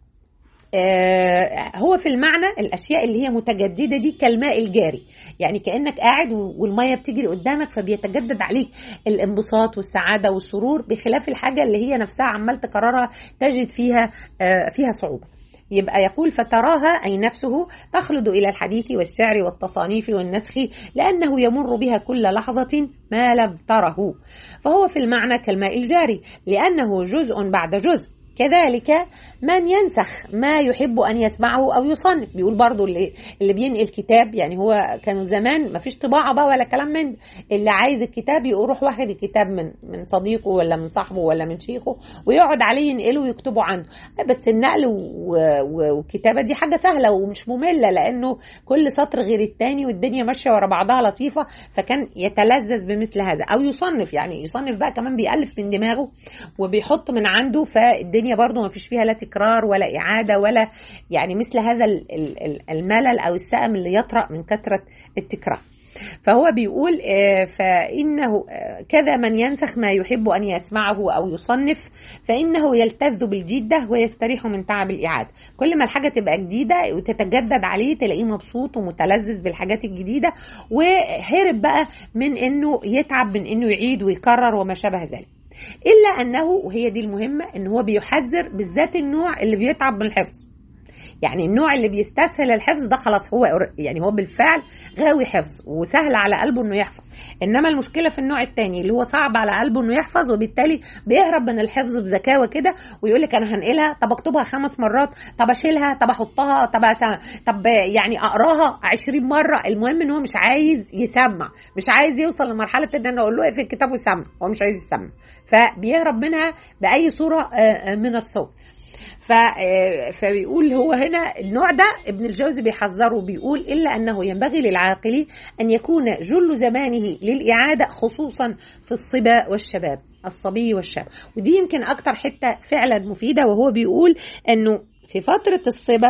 آه، هو في المعنى الاشياء اللي هي متجدده دي كالماء الجاري يعني كانك قاعد و- والميه بتجري قدامك فبيتجدد عليك الانبساط والسعاده والسرور بخلاف الحاجه اللي هي نفسها عمال تكررها تجد فيها آه، فيها صعوبه يبقى يقول فتراها أي نفسه تخلد إلى الحديث والشعر والتصانيف والنسخ لأنه يمر بها كل لحظة ما لم تره فهو في المعنى كالماء الجاري لأنه جزء بعد جزء كذلك من ينسخ ما يحب ان يسمعه او يصنف بيقول برضو اللي اللي بينقل كتاب يعني هو كانوا زمان ما فيش طباعه بقى ولا كلام من ده. اللي عايز الكتاب يروح واخد الكتاب من من صديقه ولا من صاحبه ولا من شيخه ويقعد عليه ينقله ويكتبه عنده بس النقل و- و- والكتابه دي حاجه سهله ومش ممله لانه كل سطر غير التاني والدنيا ماشيه ورا بعضها لطيفه فكان يتلذذ بمثل هذا او يصنف يعني يصنف بقى كمان بيالف من دماغه وبيحط من عنده فالدنيا برضو ما فيش فيها لا تكرار ولا إعادة ولا يعني مثل هذا ال- ال- ال- الملل أو السأم اللي يطرأ من كثرة التكرار فهو بيقول آه، فإنه آه، كذا من ينسخ ما يحب أن يسمعه أو يصنف فإنه يلتذ بالجدة ويستريح من تعب الإعادة كل ما الحاجة تبقى جديدة وتتجدد عليه تلاقيه مبسوط ومتلذذ بالحاجات الجديدة وهرب بقى من إنه يتعب من إنه يعيد ويكرر وما شابه ذلك الا انه وهي دي المهمه ان هو بيحذر بالذات النوع اللي بيتعب من الحفظ يعني النوع اللي بيستسهل الحفظ ده خلاص هو يعني هو بالفعل غاوي حفظ وسهل على قلبه انه يحفظ انما المشكله في النوع الثاني اللي هو صعب على قلبه انه يحفظ وبالتالي بيهرب من الحفظ بذكاوه كده ويقول لك انا هنقلها طب اكتبها خمس مرات طب اشيلها طب احطها طب أس- طب يعني اقراها 20 مره المهم ان هو مش عايز يسمع مش عايز يوصل لمرحله ان انا اقول له اقفل الكتاب وسمع هو مش عايز يسمع فبيهرب منها باي صوره آه، آه، من الصور ف- آه، فبيقول هو هنا النوع ده ابن الجوزي بيحذره بيقول إلا أنه ينبغي للعاقل أن يكون جل زمانه للإعادة خصوصا في الصبا والشباب الصبي والشاب ودي يمكن أكتر حتة فعلا مفيدة وهو بيقول أنه في فترة الصبا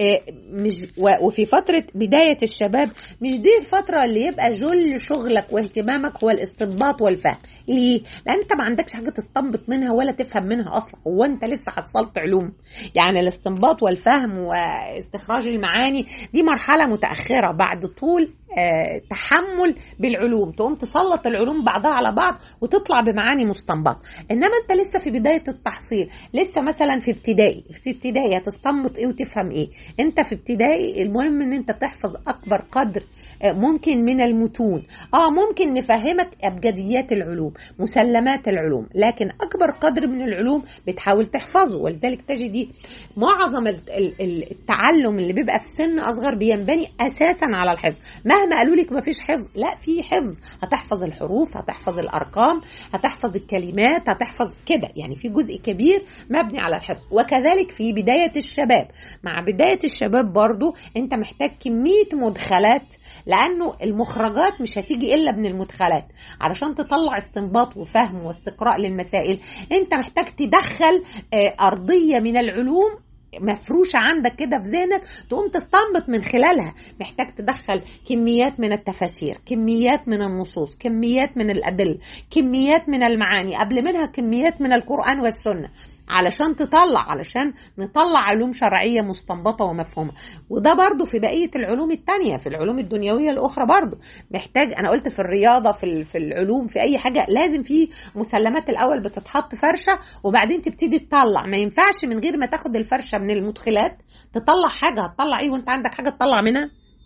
مش وفي فتره بدايه الشباب مش دي الفتره اللي يبقى جل شغلك واهتمامك هو الاستنباط والفهم ليه لان انت ما عندكش حاجه تستنبط منها ولا تفهم منها اصلا هو انت لسه حصلت علوم يعني الاستنباط والفهم واستخراج المعاني دي مرحله متاخره بعد طول آه تحمل بالعلوم تقوم تسلط العلوم بعضها على بعض وتطلع بمعاني مستنبطه انما انت لسه في بدايه التحصيل لسه مثلا في ابتدائي في ابتدائي هتستنبط ايه وتفهم ايه انت في ابتدائي المهم ان انت تحفظ اكبر قدر آه ممكن من المتون اه ممكن نفهمك ابجديات العلوم مسلمات العلوم لكن اكبر قدر من العلوم بتحاول تحفظه ولذلك تجدي معظم التعلم اللي بيبقى في سن اصغر بينبني اساسا على الحفظ مهما قالوا لك ما فيش حفظ لا في حفظ هتحفظ الحروف هتحفظ الارقام هتحفظ الكلمات هتحفظ كده يعني في جزء كبير مبني على الحفظ وكذلك في بدايه الشباب مع بدايه الشباب برضو انت محتاج كميه مدخلات لانه المخرجات مش هتيجي الا من المدخلات علشان تطلع استنباط وفهم واستقراء للمسائل انت محتاج تدخل ارضيه من العلوم مفروشه عندك كده في ذهنك تقوم تستنبط من خلالها محتاج تدخل كميات من التفاسير كميات من النصوص كميات من الادله كميات من المعاني قبل منها كميات من القران والسنه علشان تطلع علشان نطلع علوم شرعية مستنبطة ومفهومة وده برضو في بقية العلوم التانية في العلوم الدنيوية الأخرى برضو محتاج أنا قلت في الرياضة في, في العلوم في أي حاجة لازم في مسلمات الأول بتتحط فرشة وبعدين تبتدي تطلع ما ينفعش من غير ما تاخد الفرشة من المدخلات تطلع حاجة هتطلع إيه وأنت عندك حاجة تطلع منها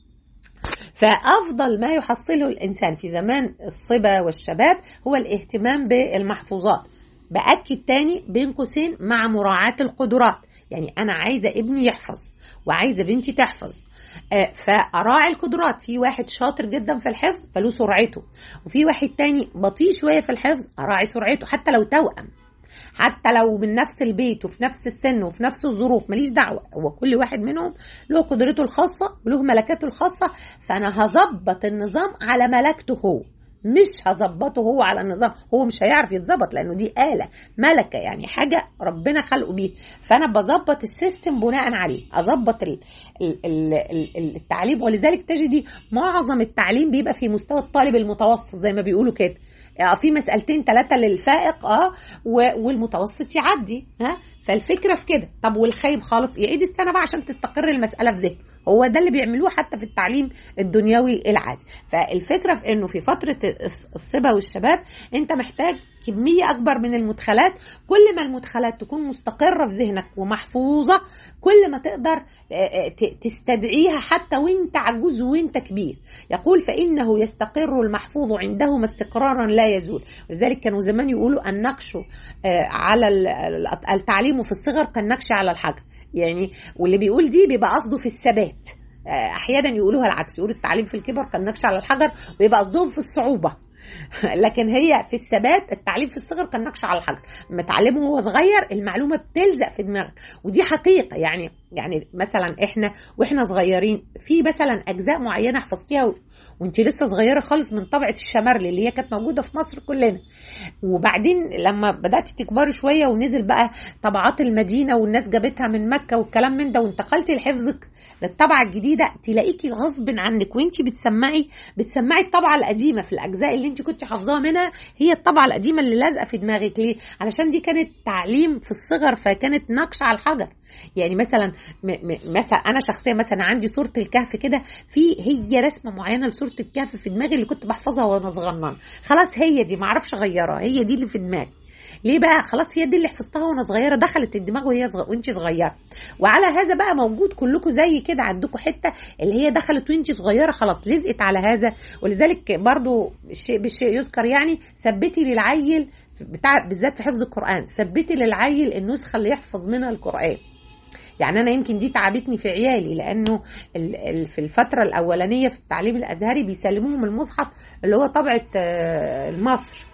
فافضل ما يحصله الانسان في زمان الصبا والشباب هو الاهتمام بالمحفوظات باكد تاني بين قوسين مع مراعاه القدرات يعني انا عايزه ابني يحفظ وعايزه بنتي تحفظ آه فاراعي القدرات في واحد شاطر جدا في الحفظ فله سرعته وفي واحد تاني بطيء شويه في الحفظ اراعي سرعته حتى لو توأم حتى لو من نفس البيت وفي نفس السن وفي نفس الظروف ماليش دعوه هو كل واحد منهم له قدرته الخاصه وله ملكاته الخاصه فانا هظبط النظام على ملكته هو مش هظبطه هو على النظام هو مش هيعرف يتظبط لانه دي آلة ملكة يعني حاجة ربنا خلقه بيه فانا بظبط السيستم بناء عليه اظبط التعليم ولذلك تجدي معظم التعليم بيبقى في مستوى الطالب المتوسط زي ما بيقولوا كده في مسألتين ثلاثة للفائق اه والمتوسط يعدي ها فالفكرة في كده طب والخايب خالص يعيد السنة بقى عشان تستقر المسألة في ذهنه هو ده اللي بيعملوه حتى في التعليم الدنيوي العادي فالفكرة في انه في فترة الصبا والشباب انت محتاج كمية أكبر من المدخلات كل ما المدخلات تكون مستقرة في ذهنك ومحفوظة كل ما تقدر تستدعيها حتى وانت عجوز وانت كبير يقول فإنه يستقر المحفوظ عندهما استقرارا لا يزول ولذلك كانوا زمان يقولوا النقش على التعليم في الصغر كالنقش على الحجر يعني واللي بيقول دي بيبقى قصده في الثبات احيانا يقولوها العكس يقولوا التعليم في الكبر كالنقش على الحجر ويبقى قصدهم في الصعوبه لكن هي في الثبات التعليم في الصغر كالنقش على الحجر لما تعلمه وهو صغير المعلومه بتلزق في دماغك ودي حقيقه يعني يعني مثلا احنا واحنا صغيرين في مثلا اجزاء معينه حفظتيها وانت لسه صغيره خالص من طبعه الشمرلي اللي هي كانت موجوده في مصر كلنا وبعدين لما بدات تكبري شويه ونزل بقى طبعات المدينه والناس جابتها من مكه والكلام من ده وانتقلتي لحفظك للطبعه الجديده تلاقيكي غصب عنك وانت بتسمعي بتسمعي الطبعه القديمه في الاجزاء اللي انت كنت حافظاها منها هي الطبعه القديمه اللي لازقه في دماغك ليه علشان دي كانت تعليم في الصغر فكانت نقش على الحجر يعني مثلا م م مثلا انا شخصيا مثلا عندي صوره الكهف كده في هي رسمه معينه لصوره الكهف في دماغي اللي كنت بحفظها وانا صغننه خلاص هي دي ما اعرفش اغيرها هي دي اللي في دماغي ليه بقى خلاص هي دي اللي حفظتها وانا صغيره دخلت الدماغ وهي صغيره وانت صغيره وعلى هذا بقى موجود كلكم زي كده عندكم حته اللي هي دخلت وانت صغيره خلاص لزقت على هذا ولذلك برضو الشيء بالشيء يذكر يعني ثبتي للعيل بتاع بالذات في حفظ القران ثبتي للعيل النسخه اللي يحفظ منها القران يعني انا يمكن دي تعبتني في عيالي لانه في الفتره الاولانيه في التعليم الازهري بيسلموهم المصحف اللي هو طبعه مصر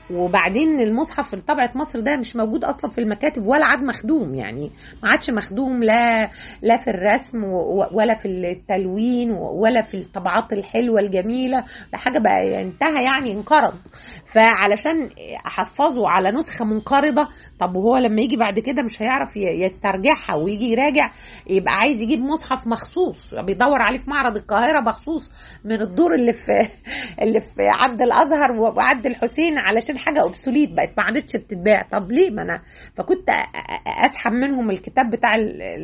وبعدين المصحف طبعة مصر ده مش موجود اصلا في المكاتب ولا عاد مخدوم يعني ما عادش مخدوم لا لا في الرسم ولا في التلوين ولا في الطبعات الحلوه الجميله ده حاجه بقى انتهى يعني انقرض فعلشان احفظه على نسخه منقرضه طب وهو لما يجي بعد كده مش هيعرف يسترجعها ويجي يراجع يبقى عايز يجيب مصحف مخصوص بيدور عليه في معرض القاهره مخصوص من الدور اللي في اللي في عبد الازهر وعبد الحسين علشان حاجه اوبسوليت بقت ما عادتش بتتباع طب ليه ما انا فكنت اسحب منهم الكتاب بتاع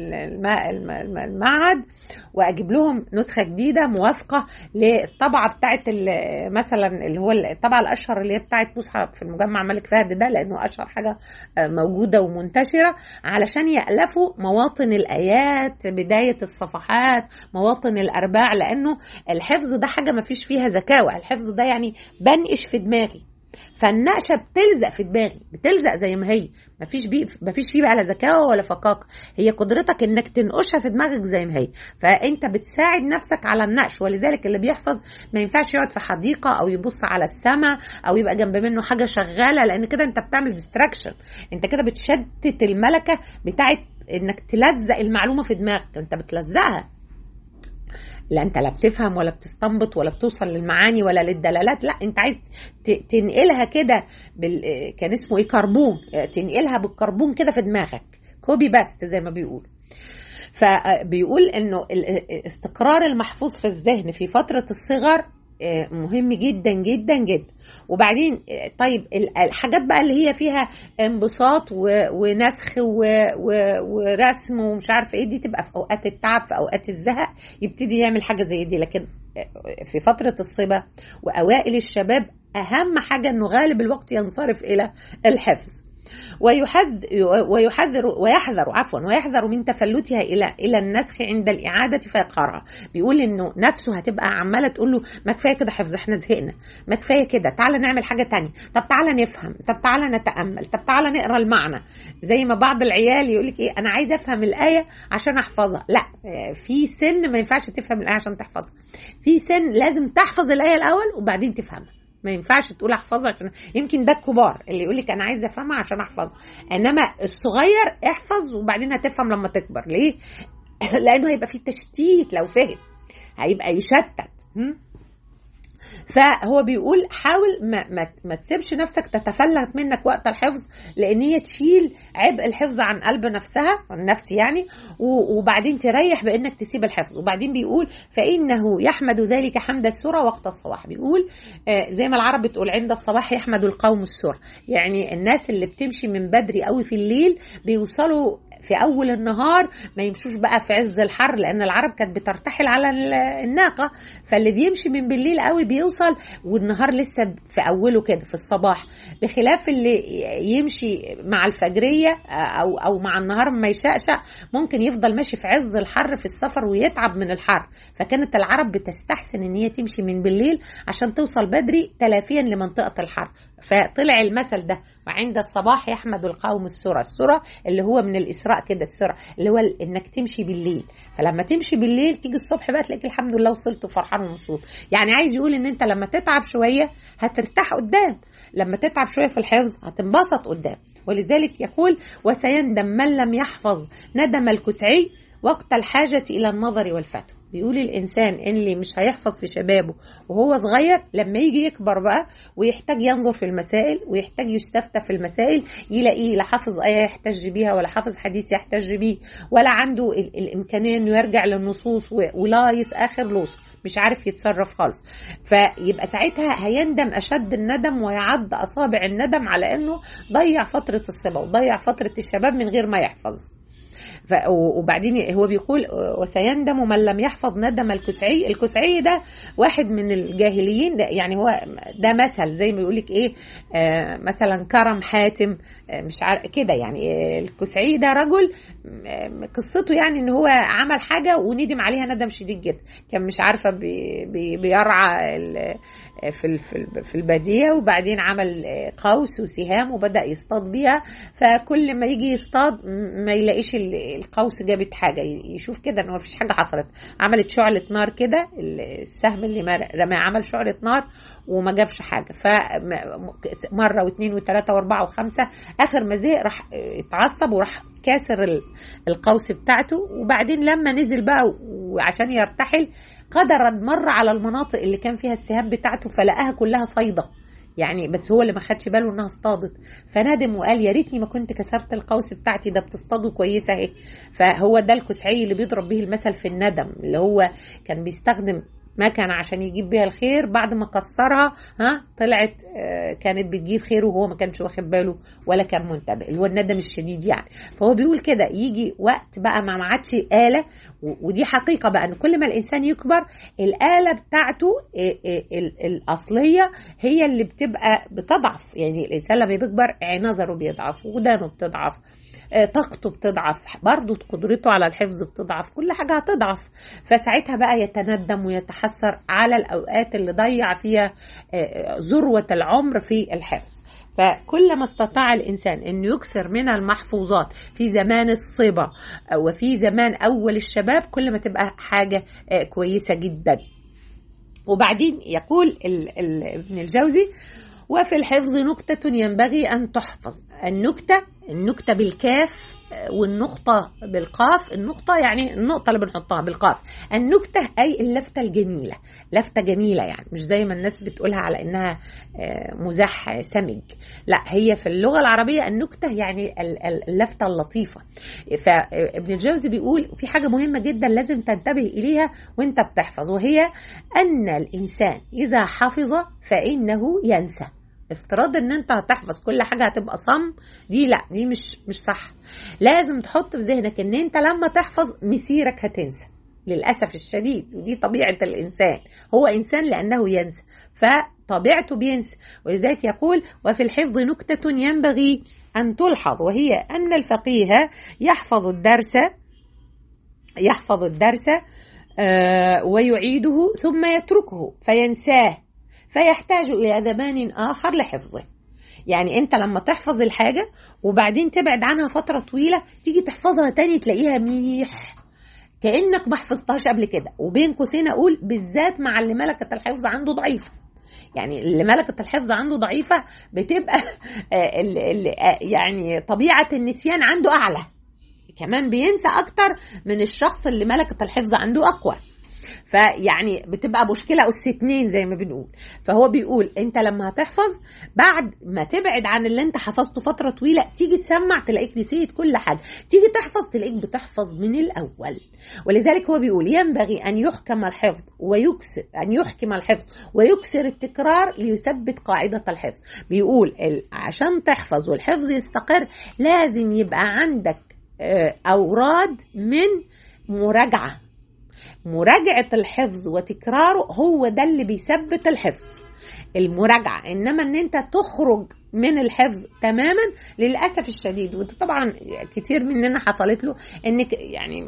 المعهد واجيب لهم نسخه جديده موافقه للطبعه بتاعت مثلا اللي هو الطبعه الاشهر اللي هي بتاعت مصحف في المجمع ملك فهد ده لانه اشهر حاجه موجوده ومنتشره علشان يالفوا مواطن الايات بدايه الصفحات مواطن الارباع لانه الحفظ ده حاجه ما فيش فيها ذكاوه الحفظ ده يعني بنقش في دماغي فالنقشه بتلزق في دماغي بتلزق زي ما هي مفيش بي مفيش فيه بقى لا ذكاوه ولا فقاقه هي قدرتك انك تنقشها في دماغك زي ما هي فانت بتساعد نفسك على النقش ولذلك اللي بيحفظ ما ينفعش يقعد في حديقه او يبص على السماء او يبقى جنب منه حاجه شغاله لان كده انت بتعمل ديستراكشن انت كده بتشتت الملكه بتاعت انك تلزق المعلومه في دماغك انت بتلزقها لا انت لا بتفهم ولا بتستنبط ولا بتوصل للمعاني ولا للدلالات لا انت عايز تنقلها كده بال... كان اسمه ايه كربون تنقلها بالكربون كده في دماغك كوبي باست زي ما بيقول فبيقول انه استقرار المحفوظ في الذهن في فتره الصغر مهم جدا جدا جدا وبعدين طيب الحاجات بقى اللي هي فيها انبساط ونسخ ورسم ومش عارفه ايه دي تبقى في اوقات التعب في اوقات الزهق يبتدي يعمل حاجه زي دي لكن في فتره الصبا واوائل الشباب اهم حاجه انه غالب الوقت ينصرف الى الحفظ ويحذر ويحذر ويحذر عفوا ويحذر من تفلتها الى الى النسخ عند الاعاده فيقهرها بيقول انه نفسه هتبقى عماله تقول له ما كفايه كده حفظ احنا زهقنا ما كفايه كده تعالى نعمل حاجه تانية طب تعالى نفهم طب تعالى نتامل طب تعالى نقرا المعنى زي ما بعض العيال يقول لك ايه انا عايز افهم الايه عشان احفظها لا في سن ما ينفعش تفهم الايه عشان تحفظها في سن لازم تحفظ الايه الاول وبعدين تفهمها ما ينفعش تقول احفظها عشان يمكن ده الكبار اللي يقول لك انا عايز افهمها عشان احفظها انما الصغير احفظ وبعدين هتفهم لما تكبر ليه لانه هيبقى في تشتيت لو فهم هيبقى يشتت فهو بيقول حاول ما, ما, ما تسيبش نفسك تتفلت منك وقت الحفظ لان هي تشيل عبء الحفظ عن قلب نفسها عن نفسي يعني وبعدين تريح بانك تسيب الحفظ وبعدين بيقول فانه يحمد ذلك حمد السرى وقت الصباح بيقول آه زي ما العرب بتقول عند الصباح يحمد القوم السرى يعني الناس اللي بتمشي من بدري قوي في الليل بيوصلوا في اول النهار ما يمشوش بقى في عز الحر لان العرب كانت بترتحل على الناقه فاللي بيمشي من بالليل قوي بيوصل والنهار لسه في اوله كده في الصباح بخلاف اللي يمشي مع الفجريه او او مع النهار ما يشقشق ممكن يفضل ماشي في عز الحر في السفر ويتعب من الحر فكانت العرب بتستحسن ان هي تمشي من بالليل عشان توصل بدري تلافيا لمنطقه الحر فطلع المثل ده وعند الصباح يحمد القوم السرى السرى اللي هو من الإسراء كده السرى اللي هو إنك تمشي بالليل فلما تمشي بالليل تيجي الصبح بقى تلاقي الحمد لله وصلت وفرحان ومبسوط يعني عايز يقول إن أنت لما تتعب شوية هترتاح قدام لما تتعب شوية في الحفظ هتنبسط قدام ولذلك يقول وسيندم من لم يحفظ ندم الكسعي وقت الحاجة إلى النظر والفتوى بيقول الإنسان اللي مش هيحفظ في شبابه وهو صغير لما يجي يكبر بقى ويحتاج ينظر في المسائل ويحتاج يستفتى في المسائل يلاقيه لا حافظ آية يحتج بيها ولا حافظ حديث يحتج بيه ولا عنده ال- الإمكانية إنه يرجع للنصوص ولايس آخر لوص مش عارف يتصرف خالص فيبقى ساعتها هيندم أشد الندم ويعض أصابع الندم على إنه ضيع فترة الصبا وضيع فترة الشباب من غير ما يحفظ ف... وبعدين هو بيقول وسيندم من لم يحفظ ندم الكسعي الكسعي ده واحد من الجاهليين ده يعني هو ده مثل زي ما يقول لك ايه آه مثلا كرم حاتم آه مش عارف كده يعني آه الكسعي ده رجل آه قصته يعني ان هو عمل حاجه وندم عليها ندم شديد جدا كان مش عارفه بي بي بيرعى في في الباديه وبعدين عمل قوس وسهام وبدا يصطاد بيها فكل ما يجي يصطاد ما يلاقيش القوس جابت حاجه يشوف كده ان مفيش حاجه حصلت عملت شعله نار كده السهم اللي رماه عمل شعله نار وما جابش حاجه فمره واثنين وثلاثه واربعه وخمسه اخر ما زهق راح اتعصب وراح كاسر القوس بتاعته وبعدين لما نزل بقى وعشان يرتحل قدرا مر على المناطق اللي كان فيها السهام بتاعته فلقاها كلها صيده يعني بس هو اللي ما خدش باله انها اصطادت فندم وقال يا ريتني ما كنت كسرت القوس بتاعتي ده بتصطادوا كويسه اهي فهو ده الكسعي اللي بيضرب به المثل في الندم اللي هو كان بيستخدم مكنة عشان يجيب بيها الخير بعد ما كسرها ها طلعت كانت بتجيب خير وهو ما كانش واخد باله ولا كان منتبه اللي هو الندم الشديد يعني فهو بيقول كده يجي وقت بقى ما عادش آلة ودي حقيقة بقى ان كل ما الانسان يكبر الآلة بتاعته الأصلية هي اللي بتبقى بتضعف يعني الانسان لما بيكبر نظره بيضعف ودانه بتضعف طاقته بتضعف برضه قدرته على الحفظ بتضعف كل حاجة هتضعف فساعتها بقى يتندم ويتحسر على الأوقات اللي ضيع فيها ذروة العمر في الحفظ فكلما استطاع الإنسان أن يكثر من المحفوظات في زمان الصبا وفي زمان أول الشباب كل ما تبقى حاجة كويسة جدا وبعدين يقول ال ال ابن الجوزي وفي الحفظ نكتة ينبغي أن تحفظ النكتة النكتة بالكاف والنقطة بالقاف النقطة يعني النقطة اللي بنحطها بالقاف النكتة أي اللفتة الجميلة لفتة جميلة يعني مش زي ما الناس بتقولها على إنها مزاح سمج لا هي في اللغة العربية النكتة يعني اللفتة اللطيفة فابن الجوزي بيقول في حاجة مهمة جدا لازم تنتبه إليها وانت بتحفظ وهي أن الإنسان إذا حفظ فإنه ينسى افتراض ان انت هتحفظ كل حاجه هتبقى صم دي لا دي مش مش صح لازم تحط في ذهنك ان انت لما تحفظ مسيرك هتنسى للاسف الشديد ودي طبيعه الانسان هو انسان لانه ينسى فطبيعته بينسى ولذلك يقول وفي الحفظ نكته ينبغي ان تلحظ وهي ان الفقيه يحفظ الدرس يحفظ الدرس ويعيده ثم يتركه فينساه فيحتاج إلى زمان آخر لحفظه يعني أنت لما تحفظ الحاجة وبعدين تبعد عنها فترة طويلة تيجي تحفظها تاني تلاقيها ميح كأنك ما حفظتهاش قبل كده وبين قوسين أقول بالذات مع اللي ملكة الحفظ عنده ضعيفة يعني اللي ملكة الحفظ عنده ضعيفة بتبقى يعني طبيعة النسيان عنده أعلى كمان بينسى أكتر من الشخص اللي ملكة الحفظ عنده أقوى فيعني بتبقى مشكله اس اتنين زي ما بنقول فهو بيقول انت لما هتحفظ بعد ما تبعد عن اللي انت حفظته فتره طويله تيجي تسمع تلاقيك نسيت كل حاجه تيجي تحفظ تلاقيك بتحفظ من الاول ولذلك هو بيقول ينبغي ان يحكم الحفظ ويكسر ان يحكم الحفظ ويكسر التكرار ليثبت قاعده الحفظ بيقول عشان تحفظ والحفظ يستقر لازم يبقى عندك اوراد من مراجعه مراجعة الحفظ وتكراره هو ده اللي بيثبت الحفظ المراجعة إنما إن أنت تخرج من الحفظ تماما للاسف الشديد وده طبعا كتير مننا حصلت له انك يعني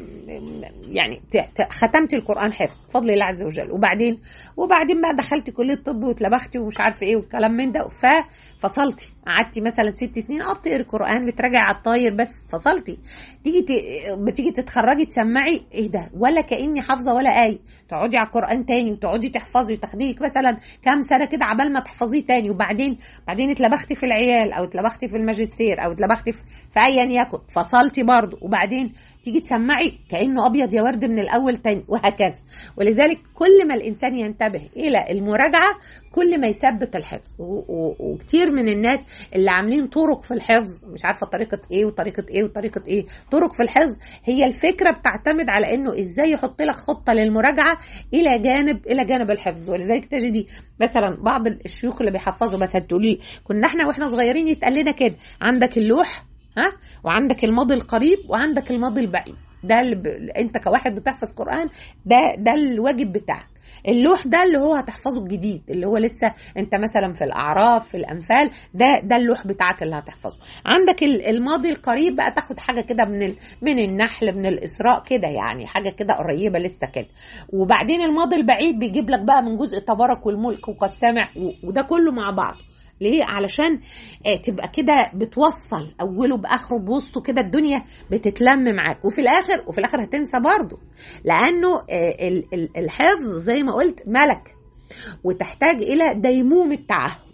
يعني ختمت القران حفظ بفضل الله عز وجل وبعدين وبعدين بقى دخلت كليه الطب واتلبختي ومش عارفه ايه والكلام من ده ففصلتي قعدتي مثلا ست سنين اه بتقري قران بتراجعي على الطاير بس فصلتي تيجي ت... بتيجي تتخرجي تسمعي ايه ده ولا كاني حافظه ولا ايه تقعدي على القران تاني وتقعدي تحفظي وتاخديك مثلا كام سنه كده عبال ما تحفظيه تاني وبعدين بعدين اتلبختي في العيال او اتلبختي في الماجستير او اتلبختي في, في ايا يكن فصلتي برضه وبعدين تيجي تسمعي كانه ابيض يا ورد من الاول تاني وهكذا ولذلك كل ما الانسان ينتبه الى المراجعه كل ما يثبت الحفظ وكتير من الناس اللي عاملين طرق في الحفظ مش عارفه طريقه ايه وطريقه ايه وطريقه ايه طرق في الحفظ هي الفكره بتعتمد على انه ازاي يحط لك خطه للمراجعه الى جانب الى جانب الحفظ ولذلك تجدي مثلا بعض الشيوخ اللي بيحفظوا مثلا تقولي كنا احنا واحنا صغيرين يتقال لنا كده عندك اللوح ها وعندك الماضي القريب وعندك الماضي البعيد ده اللي ب... انت كواحد بتحفظ قران ده ده الواجب بتاعك اللوح ده اللي هو هتحفظه الجديد اللي هو لسه انت مثلا في الاعراف في الانفال ده ده اللوح بتاعك اللي هتحفظه عندك الماضي القريب بقى تاخد حاجه كده من ال... من النحل من الاسراء كده يعني حاجه كده قريبه لسه كده وبعدين الماضي البعيد بيجيب لك بقى من جزء تبارك والملك وقد سمع و... وده كله مع بعض ليه علشان تبقى كده بتوصل اوله باخره بوسطه كده الدنيا بتتلم معاك وفي الاخر وفي الاخر هتنسى برضه لانه الحفظ زي ما قلت ملك وتحتاج الى ديمومه تعهد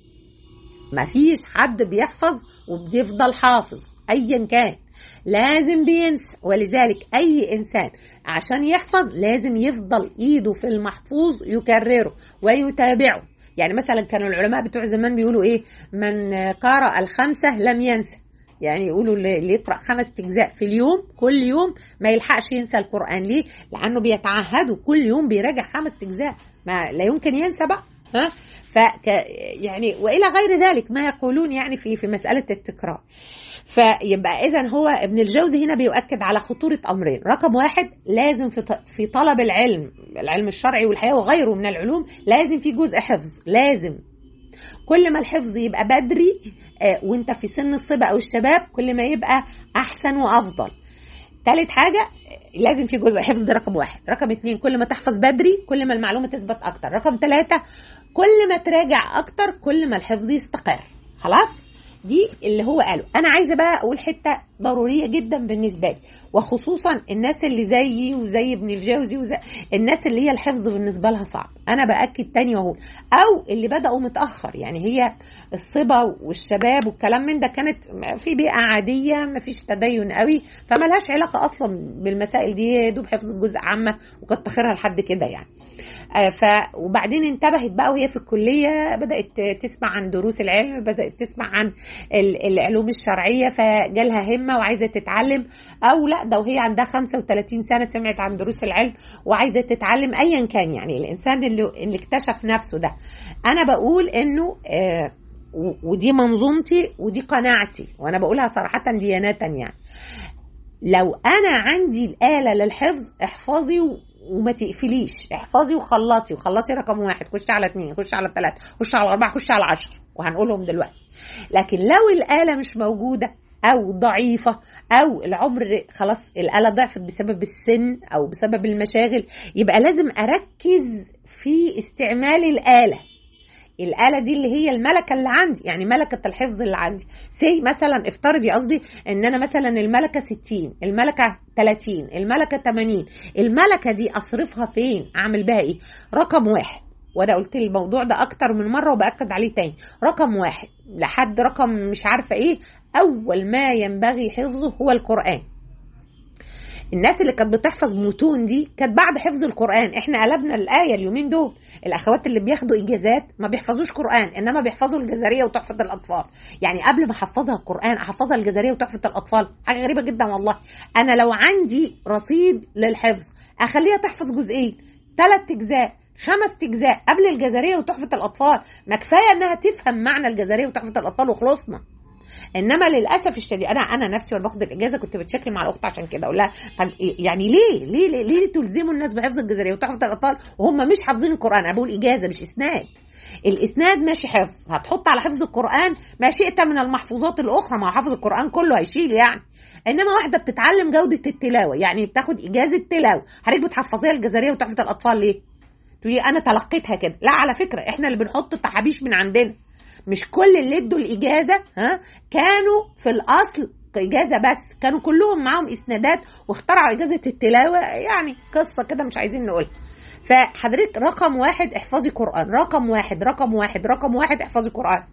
مفيش حد بيحفظ وبيفضل حافظ ايا كان لازم بينسى ولذلك اي انسان عشان يحفظ لازم يفضل ايده في المحفوظ يكرره ويتابعه يعني مثلا كانوا العلماء بتوع زمان بيقولوا ايه من قرأ الخمسة لم ينسى يعني يقولوا اللي يقرأ خمس أجزاء في اليوم كل يوم ما يلحقش ينسى القرآن ليه؟ لأنه بيتعهدوا كل يوم بيراجع خمس أجزاء ما لا يمكن ينسى بقى ها ف يعني والى غير ذلك ما يقولون يعني في في مساله التكرار فيبقى اذا هو ابن الجوزي هنا بيؤكد على خطوره امرين رقم واحد لازم في في طلب العلم العلم الشرعي والحياه وغيره من العلوم لازم في جزء حفظ لازم كل ما الحفظ يبقى بدري وانت في سن الصبا او الشباب كل ما يبقى احسن وافضل تالت حاجة لازم في جزء حفظ ده رقم واحد رقم اتنين كل ما تحفظ بدري كل ما المعلومة تثبت أكتر رقم ثلاثة كل ما تراجع أكتر كل ما الحفظ يستقر خلاص دي اللي هو قاله انا عايزه بقى اقول حته ضروريه جدا بالنسبه لي وخصوصا الناس اللي زيي وزي ابن الجوزي وزي الناس اللي هي الحفظ بالنسبه لها صعب انا باكد تاني واقول او اللي بداوا متاخر يعني هي الصبا والشباب والكلام من ده كانت في بيئه عاديه ما فيش تدين قوي فما لهاش علاقه اصلا بالمسائل دي يا دوب حفظ الجزء عامه وكنت تاخرها لحد كده يعني ف وبعدين انتبهت بقى وهي في الكليه بدات تسمع عن دروس العلم بدات تسمع عن العلوم الشرعيه فجالها همه وعايزه تتعلم او لا ده وهي عندها 35 سنه سمعت عن دروس العلم وعايزه تتعلم ايا كان يعني الانسان اللي, اللي اكتشف نفسه ده انا بقول انه آه ودي منظومتي ودي قناعتي وانا بقولها صراحه ديانه يعني لو انا عندي الاله للحفظ احفظي وما تقفليش احفظي وخلصي وخلصي رقم واحد خش على اثنين خش على ثلاثة خش على أربعة خش على عشر وهنقولهم دلوقتي لكن لو الآلة مش موجودة أو ضعيفة أو العمر خلاص الآلة ضعفت بسبب السن أو بسبب المشاغل يبقى لازم أركز في استعمال الآلة الآلة دي اللي هي الملكة اللي عندي يعني ملكة الحفظ اللي عندي سي مثلا افترضي قصدي ان انا مثلا الملكة 60 الملكة 30 الملكة 80 الملكة دي اصرفها فين اعمل بها ايه رقم واحد وانا قلت الموضوع ده اكتر من مره وباكد عليه تاني رقم واحد لحد رقم مش عارفه ايه اول ما ينبغي حفظه هو القران الناس اللي كانت بتحفظ متون دي كانت بعد حفظ القران احنا قلبنا الايه اليومين دول الاخوات اللي بياخدوا اجازات ما بيحفظوش قران انما بيحفظوا الجزريه وتحفه الاطفال يعني قبل ما احفظها القران احفظها الجزريه وتحفه الاطفال حاجه غريبه جدا والله انا لو عندي رصيد للحفظ اخليها تحفظ جزئين ثلاث اجزاء خمس اجزاء قبل الجزريه وتحفه الاطفال ما كفايه انها تفهم معنى الجزريه وتحفه الاطفال وخلصنا انما للاسف الشديد انا انا نفسي وانا باخد الاجازه كنت بتشكل مع الاخت عشان كده اقول لها طب يعني ليه ليه ليه, ليه تلزموا الناس بحفظ الجزريه وتحفظ الاطفال وهم مش حافظين القران انا بقول اجازه مش اسناد الاسناد ماشي حفظ هتحط على حفظ القران ما شئت من المحفوظات الاخرى ما حافظ القران كله هيشيل يعني انما واحده بتتعلم جوده التلاوه يعني بتاخد اجازه تلاوه حضرتك بتحفظيها الجزريه وتحفظ الاطفال ليه تقولي انا تلقيتها كده لا على فكره احنا اللي بنحط التحابيش من عندنا مش كل اللي ادوا الاجازه ها كانوا في الاصل اجازه بس كانوا كلهم معاهم اسنادات واخترعوا اجازه التلاوه يعني قصه كده مش عايزين نقولها فحضرتك رقم واحد احفظي قران رقم واحد رقم واحد رقم واحد احفظي قران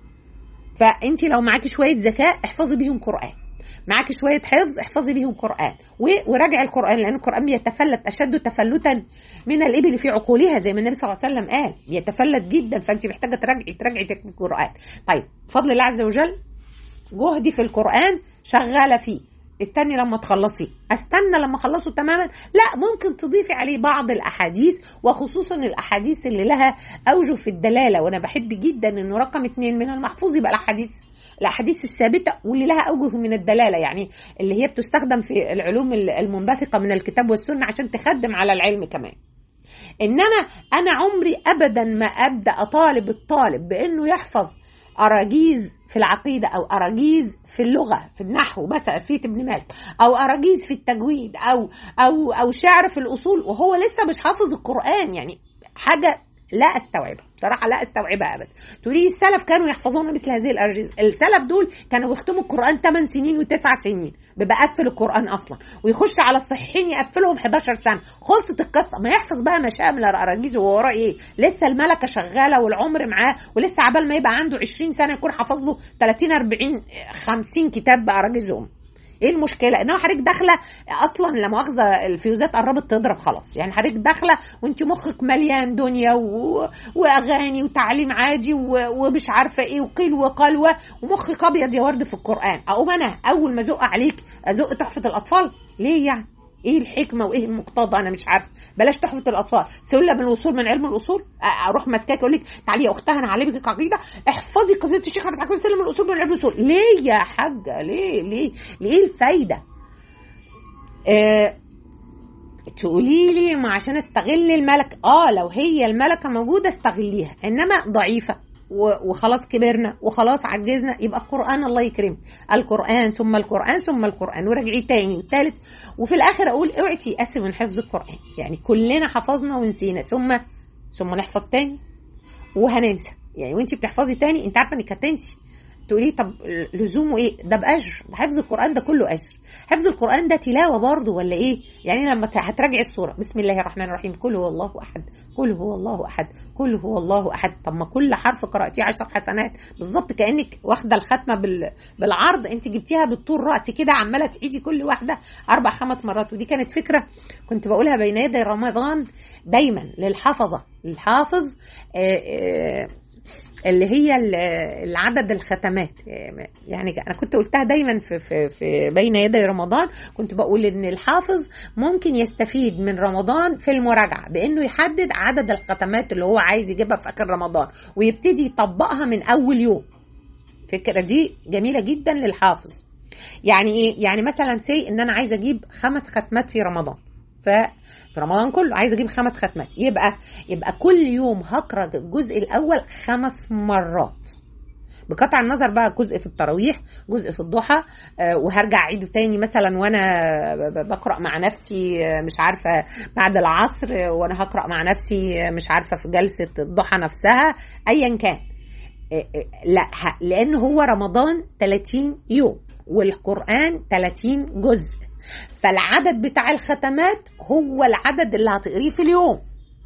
فانت لو معاكي شويه ذكاء احفظي بيهم قران معاكي شويه حفظ احفظي بيهم قران وراجعي القران لان القران بيتفلت اشد تفلتا من الابل في عقولها زي ما النبي صلى الله عليه وسلم قال بيتفلت جدا فانت محتاجه تراجعي تراجعي القران طيب بفضل الله عز وجل جهدي في القران شغاله فيه استني لما تخلصي استنى لما اخلصه تماما لا ممكن تضيفي عليه بعض الاحاديث وخصوصا الاحاديث اللي لها اوجه في الدلاله وانا بحب جدا انه رقم اثنين من المحفوظ يبقى الاحاديث الاحاديث الثابته واللي لها اوجه من الدلاله يعني اللي هي بتستخدم في العلوم المنبثقه من الكتاب والسنه عشان تخدم على العلم كمان انما انا عمري ابدا ما ابدا اطالب الطالب بانه يحفظ اراجيز في العقيده او اراجيز في اللغه في النحو مثلا في ابن مالك او اراجيز في التجويد او او او شعر في الاصول وهو لسه مش حافظ القران يعني حاجه لا استوعبها بصراحه لا استوعبها ابدا تقولي لي السلف كانوا يحفظون مثل هذه الارجاز السلف دول كانوا بيختموا القران 8 سنين و9 سنين بيبقى قفل القران اصلا ويخش على الصحيحين يقفلهم 11 سنه خلصت القصه ما يحفظ بقى ما شاء من الاراجيز وهو وراه ايه لسه الملكه شغاله والعمر معاه ولسه عبال ما يبقى عنده 20 سنه يكون حافظ له 30 40 50 كتاب باراجيزهم ايه المشكله انما حضرتك داخله اصلا لا مؤاخذه الفيوزات قربت تضرب خلاص يعني حضرتك داخله وانت مخك مليان دنيا و... واغاني وتعليم عادي و... ومش عارفه ايه وقيل وقال و... ومخك ابيض يا ورد في القران اقوم انا اول ما ازق عليك ازق تحفه الاطفال ليه يعني ايه الحكمه وايه المقتضى انا مش عارفه بلاش تحفه الاطفال سله من الوصول من علم الاصول اروح ماسكاك اقول لك تعالي يا اختها انا هعلمك عقيده احفظي قصيده الشيخ عبد الحكيم سلم من الاصول من علم الاصول ليه يا حاجه ليه ليه ليه الفايده آه تقولي لي ما عشان استغل الملكه اه لو هي الملكه موجوده استغليها انما ضعيفه وخلاص كبرنا وخلاص عجزنا يبقى القرآن الله يكرمك القرآن ثم القرآن ثم القرآن ورجعي تاني والتالت وفي الآخر أقول اوعي تيأسي من حفظ القرآن يعني كلنا حفظنا ونسينا ثم ثم نحفظ تاني وهننسى يعني وانت بتحفظي تاني انت عارفه انك هتنسي تقولي طب لزومه ايه ده باجر ده حفظ القران ده كله اجر حفظ القران ده تلاوه برضه ولا ايه يعني لما هتراجعي السوره بسم الله الرحمن الرحيم قل هو الله احد قل هو الله احد قل هو الله احد طب ما كل حرف قراتيه عشر حسنات بالظبط كانك واخده الختمه بال... بالعرض انت جبتيها بالطول راسي كده عماله تعيدي كل واحده اربع خمس مرات ودي كانت فكره كنت بقولها بين يدي رمضان دايما للحفظه الحافظ آآ آآ اللي هي العدد الختمات يعني انا كنت قلتها دايما في, في, في بين يدي رمضان كنت بقول ان الحافظ ممكن يستفيد من رمضان في المراجعه بانه يحدد عدد الختمات اللي هو عايز يجيبها في اخر رمضان ويبتدي يطبقها من اول يوم الفكره دي جميله جدا للحافظ يعني ايه يعني مثلا سي ان انا عايز اجيب خمس ختمات في رمضان ف في رمضان كله عايز اجيب خمس ختمات يبقى يبقى كل يوم هقرا الجزء الاول خمس مرات بقطع النظر بقى جزء في التراويح جزء في الضحى آه وهرجع اعيده تاني مثلا وانا بقرا مع نفسي مش عارفه بعد العصر وانا هقرا مع نفسي مش عارفه في جلسه الضحى نفسها ايا كان آه لا لان هو رمضان 30 يوم والقران 30 جزء فالعدد بتاع الختمات هو العدد اللي هتقريه في اليوم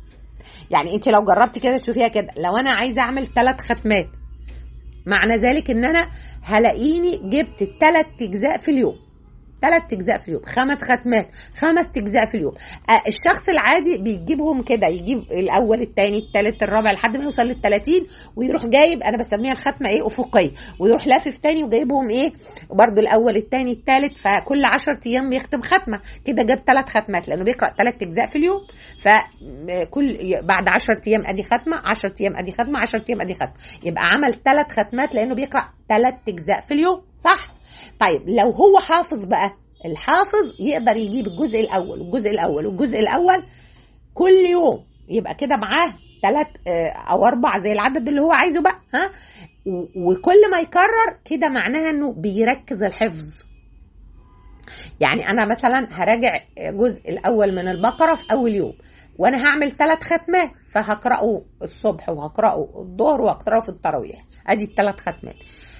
يعني انت لو جربت كده تشوفيها كده لو انا عايزه اعمل ثلاث ختمات معنى ذلك ان انا هلاقيني جبت ثلاث اجزاء في اليوم ثلاث اجزاء في اليوم خمس ختمات خمس اجزاء في اليوم آه الشخص العادي بيجيبهم كده يجيب الاول الثاني الثالث الرابع لحد ما يوصل لل 30 ويروح جايب انا بسميها الختمه ايه افقيه ويروح لافف تاني وجايبهم ايه برده الاول الثاني الثالث فكل 10 ايام بيختم ختمه كده جاب ثلاث ختمات لانه بيقرا ثلاث اجزاء في اليوم فكل بعد 10 ايام ادي ختمه 10 ايام ادي ختمه 10 ايام ادي ختمه يبقى عمل ثلاث ختمات لانه بيقرا ثلاث اجزاء في اليوم صح طيب لو هو حافظ بقى الحافظ يقدر يجيب الجزء الاول والجزء الاول والجزء الاول كل يوم يبقى كده معاه ثلاث او اربع زي العدد اللي هو عايزه بقى ها وكل ما يكرر كده معناها انه بيركز الحفظ يعني انا مثلا هراجع الجزء الاول من البقره في اول يوم وانا هعمل ثلاث ختمات فهقراه الصبح وهقراه الظهر وهقراه في التراويح ادي الثلاث ختمات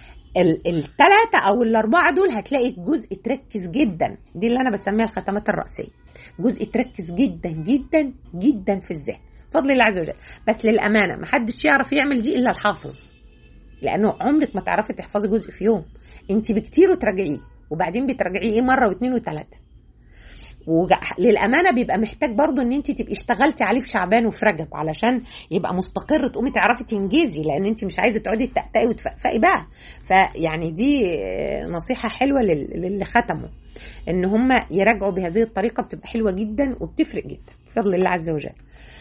الثلاثة أو الأربعة دول هتلاقي جزء تركز جدا دي اللي أنا بسميها الختمات الرأسية جزء تركز جدا جدا جدا في الذهن بفضل الله عز وجل بس للأمانة محدش يعرف يعمل دي إلا الحافظ لأنه عمرك ما تعرفي تحفظي جزء في يوم أنت بكتير وتراجعيه وبعدين بتراجعيه إيه مرة واثنين وثلاثة وللامانه بيبقى محتاج برضو ان انت تبقي اشتغلتي عليه في شعبان وفي رجب علشان يبقى مستقر تقومي تعرفي تنجزي لان انت مش عايزه تقعدي تتقي وتفقفقي بقى فيعني دي نصيحه حلوه للي ختموا ان هم يراجعوا بهذه الطريقه بتبقى حلوه جدا وبتفرق جدا بفضل الله عز وجل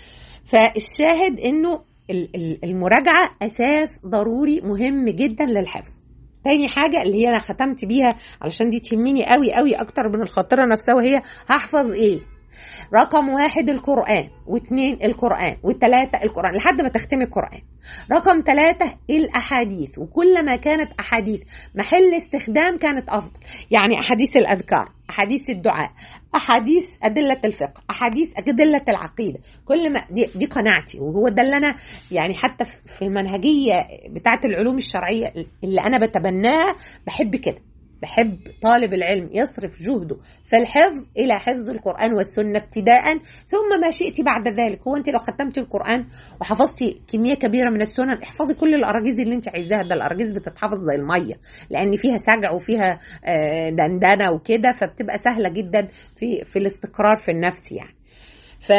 فالشاهد انه المراجعه اساس ضروري مهم جدا للحفظ تاني حاجة اللي هي أنا ختمت بيها علشان دي تهمني قوي قوي أكتر من الخاطرة نفسها وهي هحفظ إيه؟ رقم واحد القرآن واثنين القرآن وثلاثة القرآن لحد ما تختمي القرآن رقم ثلاثة الأحاديث وكل ما كانت أحاديث محل استخدام كانت أفضل يعني أحاديث الأذكار أحاديث الدعاء أحاديث أدلة الفقه أحاديث أدلة العقيدة كل ما دي, دي قناعتي وهو ده اللي أنا يعني حتى في المنهجية بتاعة العلوم الشرعية اللي أنا بتبناها بحب كده بحب طالب العلم يصرف جهده في الحفظ الى حفظ القران والسنه ابتداء ثم ما شئت بعد ذلك هو انت لو ختمتي القران وحفظتي كميه كبيره من السنن احفظي كل الاراجيز اللي انت عايزاها ده الاراجيز بتتحفظ زي الميه لان فيها سجع وفيها دندنه وكده فبتبقى سهله جدا في في الاستقرار في النفس يعني ف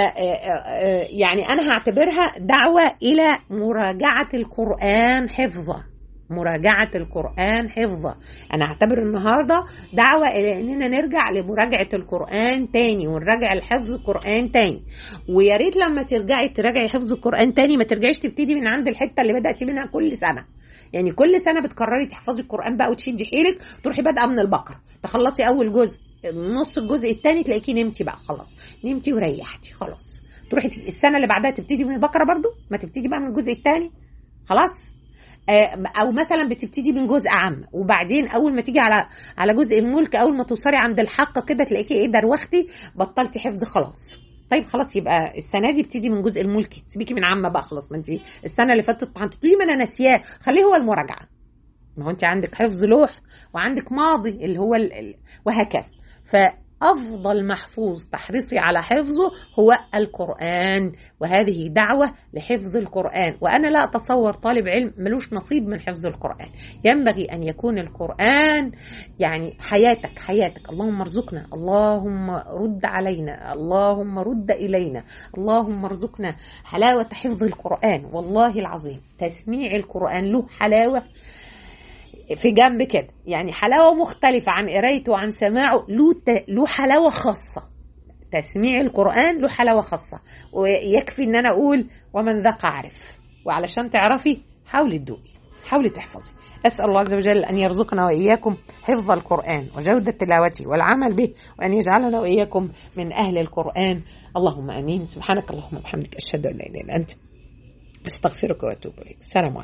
يعني انا هعتبرها دعوه الى مراجعه القران حفظا مراجعة القرآن حفظا أنا أعتبر النهاردة دعوة إلى أننا نرجع لمراجعة القرآن تاني ونراجع الحفظ القرآن تاني ويا ريت لما ترجعي تراجعي حفظ القرآن تاني ما ترجعيش تبتدي من عند الحتة اللي بدأتي منها كل سنة يعني كل سنة بتقرري تحفظي القرآن بقى وتشدي حيلك تروحي بادئة من البقرة تخلصي أول جزء نص الجزء الثاني تلاقيكي نمتي بقى خلاص نمتي وريحتي خلاص تروحي السنة اللي بعدها تبتدي من البقرة برضو ما تبتدي بقى من الجزء الثاني خلاص او مثلا بتبتدي من جزء عام وبعدين اول ما تيجي على على جزء الملك اول ما توصلي عند الحق كده تلاقيكي ايه دروختي بطلتي حفظ خلاص طيب خلاص يبقى السنه دي ابتدي من جزء الملك سيبيكي من عامه بقى خلاص ما انت السنه اللي فاتت هتقولي ما انا ناسياه خليه هو المراجعه ما هو انت عندك حفظ لوح وعندك ماضي اللي هو ال... وهكذا ف أفضل محفوظ تحرصي على حفظه هو القرآن وهذه دعوة لحفظ القرآن وأنا لا أتصور طالب علم ملوش نصيب من حفظ القرآن ينبغي أن يكون القرآن يعني حياتك حياتك اللهم ارزقنا اللهم رد علينا اللهم رد إلينا اللهم ارزقنا حلاوة حفظ القرآن والله العظيم تسميع القرآن له حلاوة في جنب كده يعني حلاوة مختلفة عن قرايته وعن سماعه له ت... له حلاوة خاصة تسميع القرآن له حلاوة خاصة ويكفي ان انا اقول ومن ذاق عرف وعلشان تعرفي حاولي تدوقي حاولي تحفظي أسأل الله عز وجل أن يرزقنا وإياكم حفظ القرآن وجودة تلاوته والعمل به وأن يجعلنا وإياكم من أهل القرآن اللهم آمين سبحانك اللهم وبحمدك أشهد أن لا إله إلا أنت أستغفرك وأتوب إليك السلام عليكم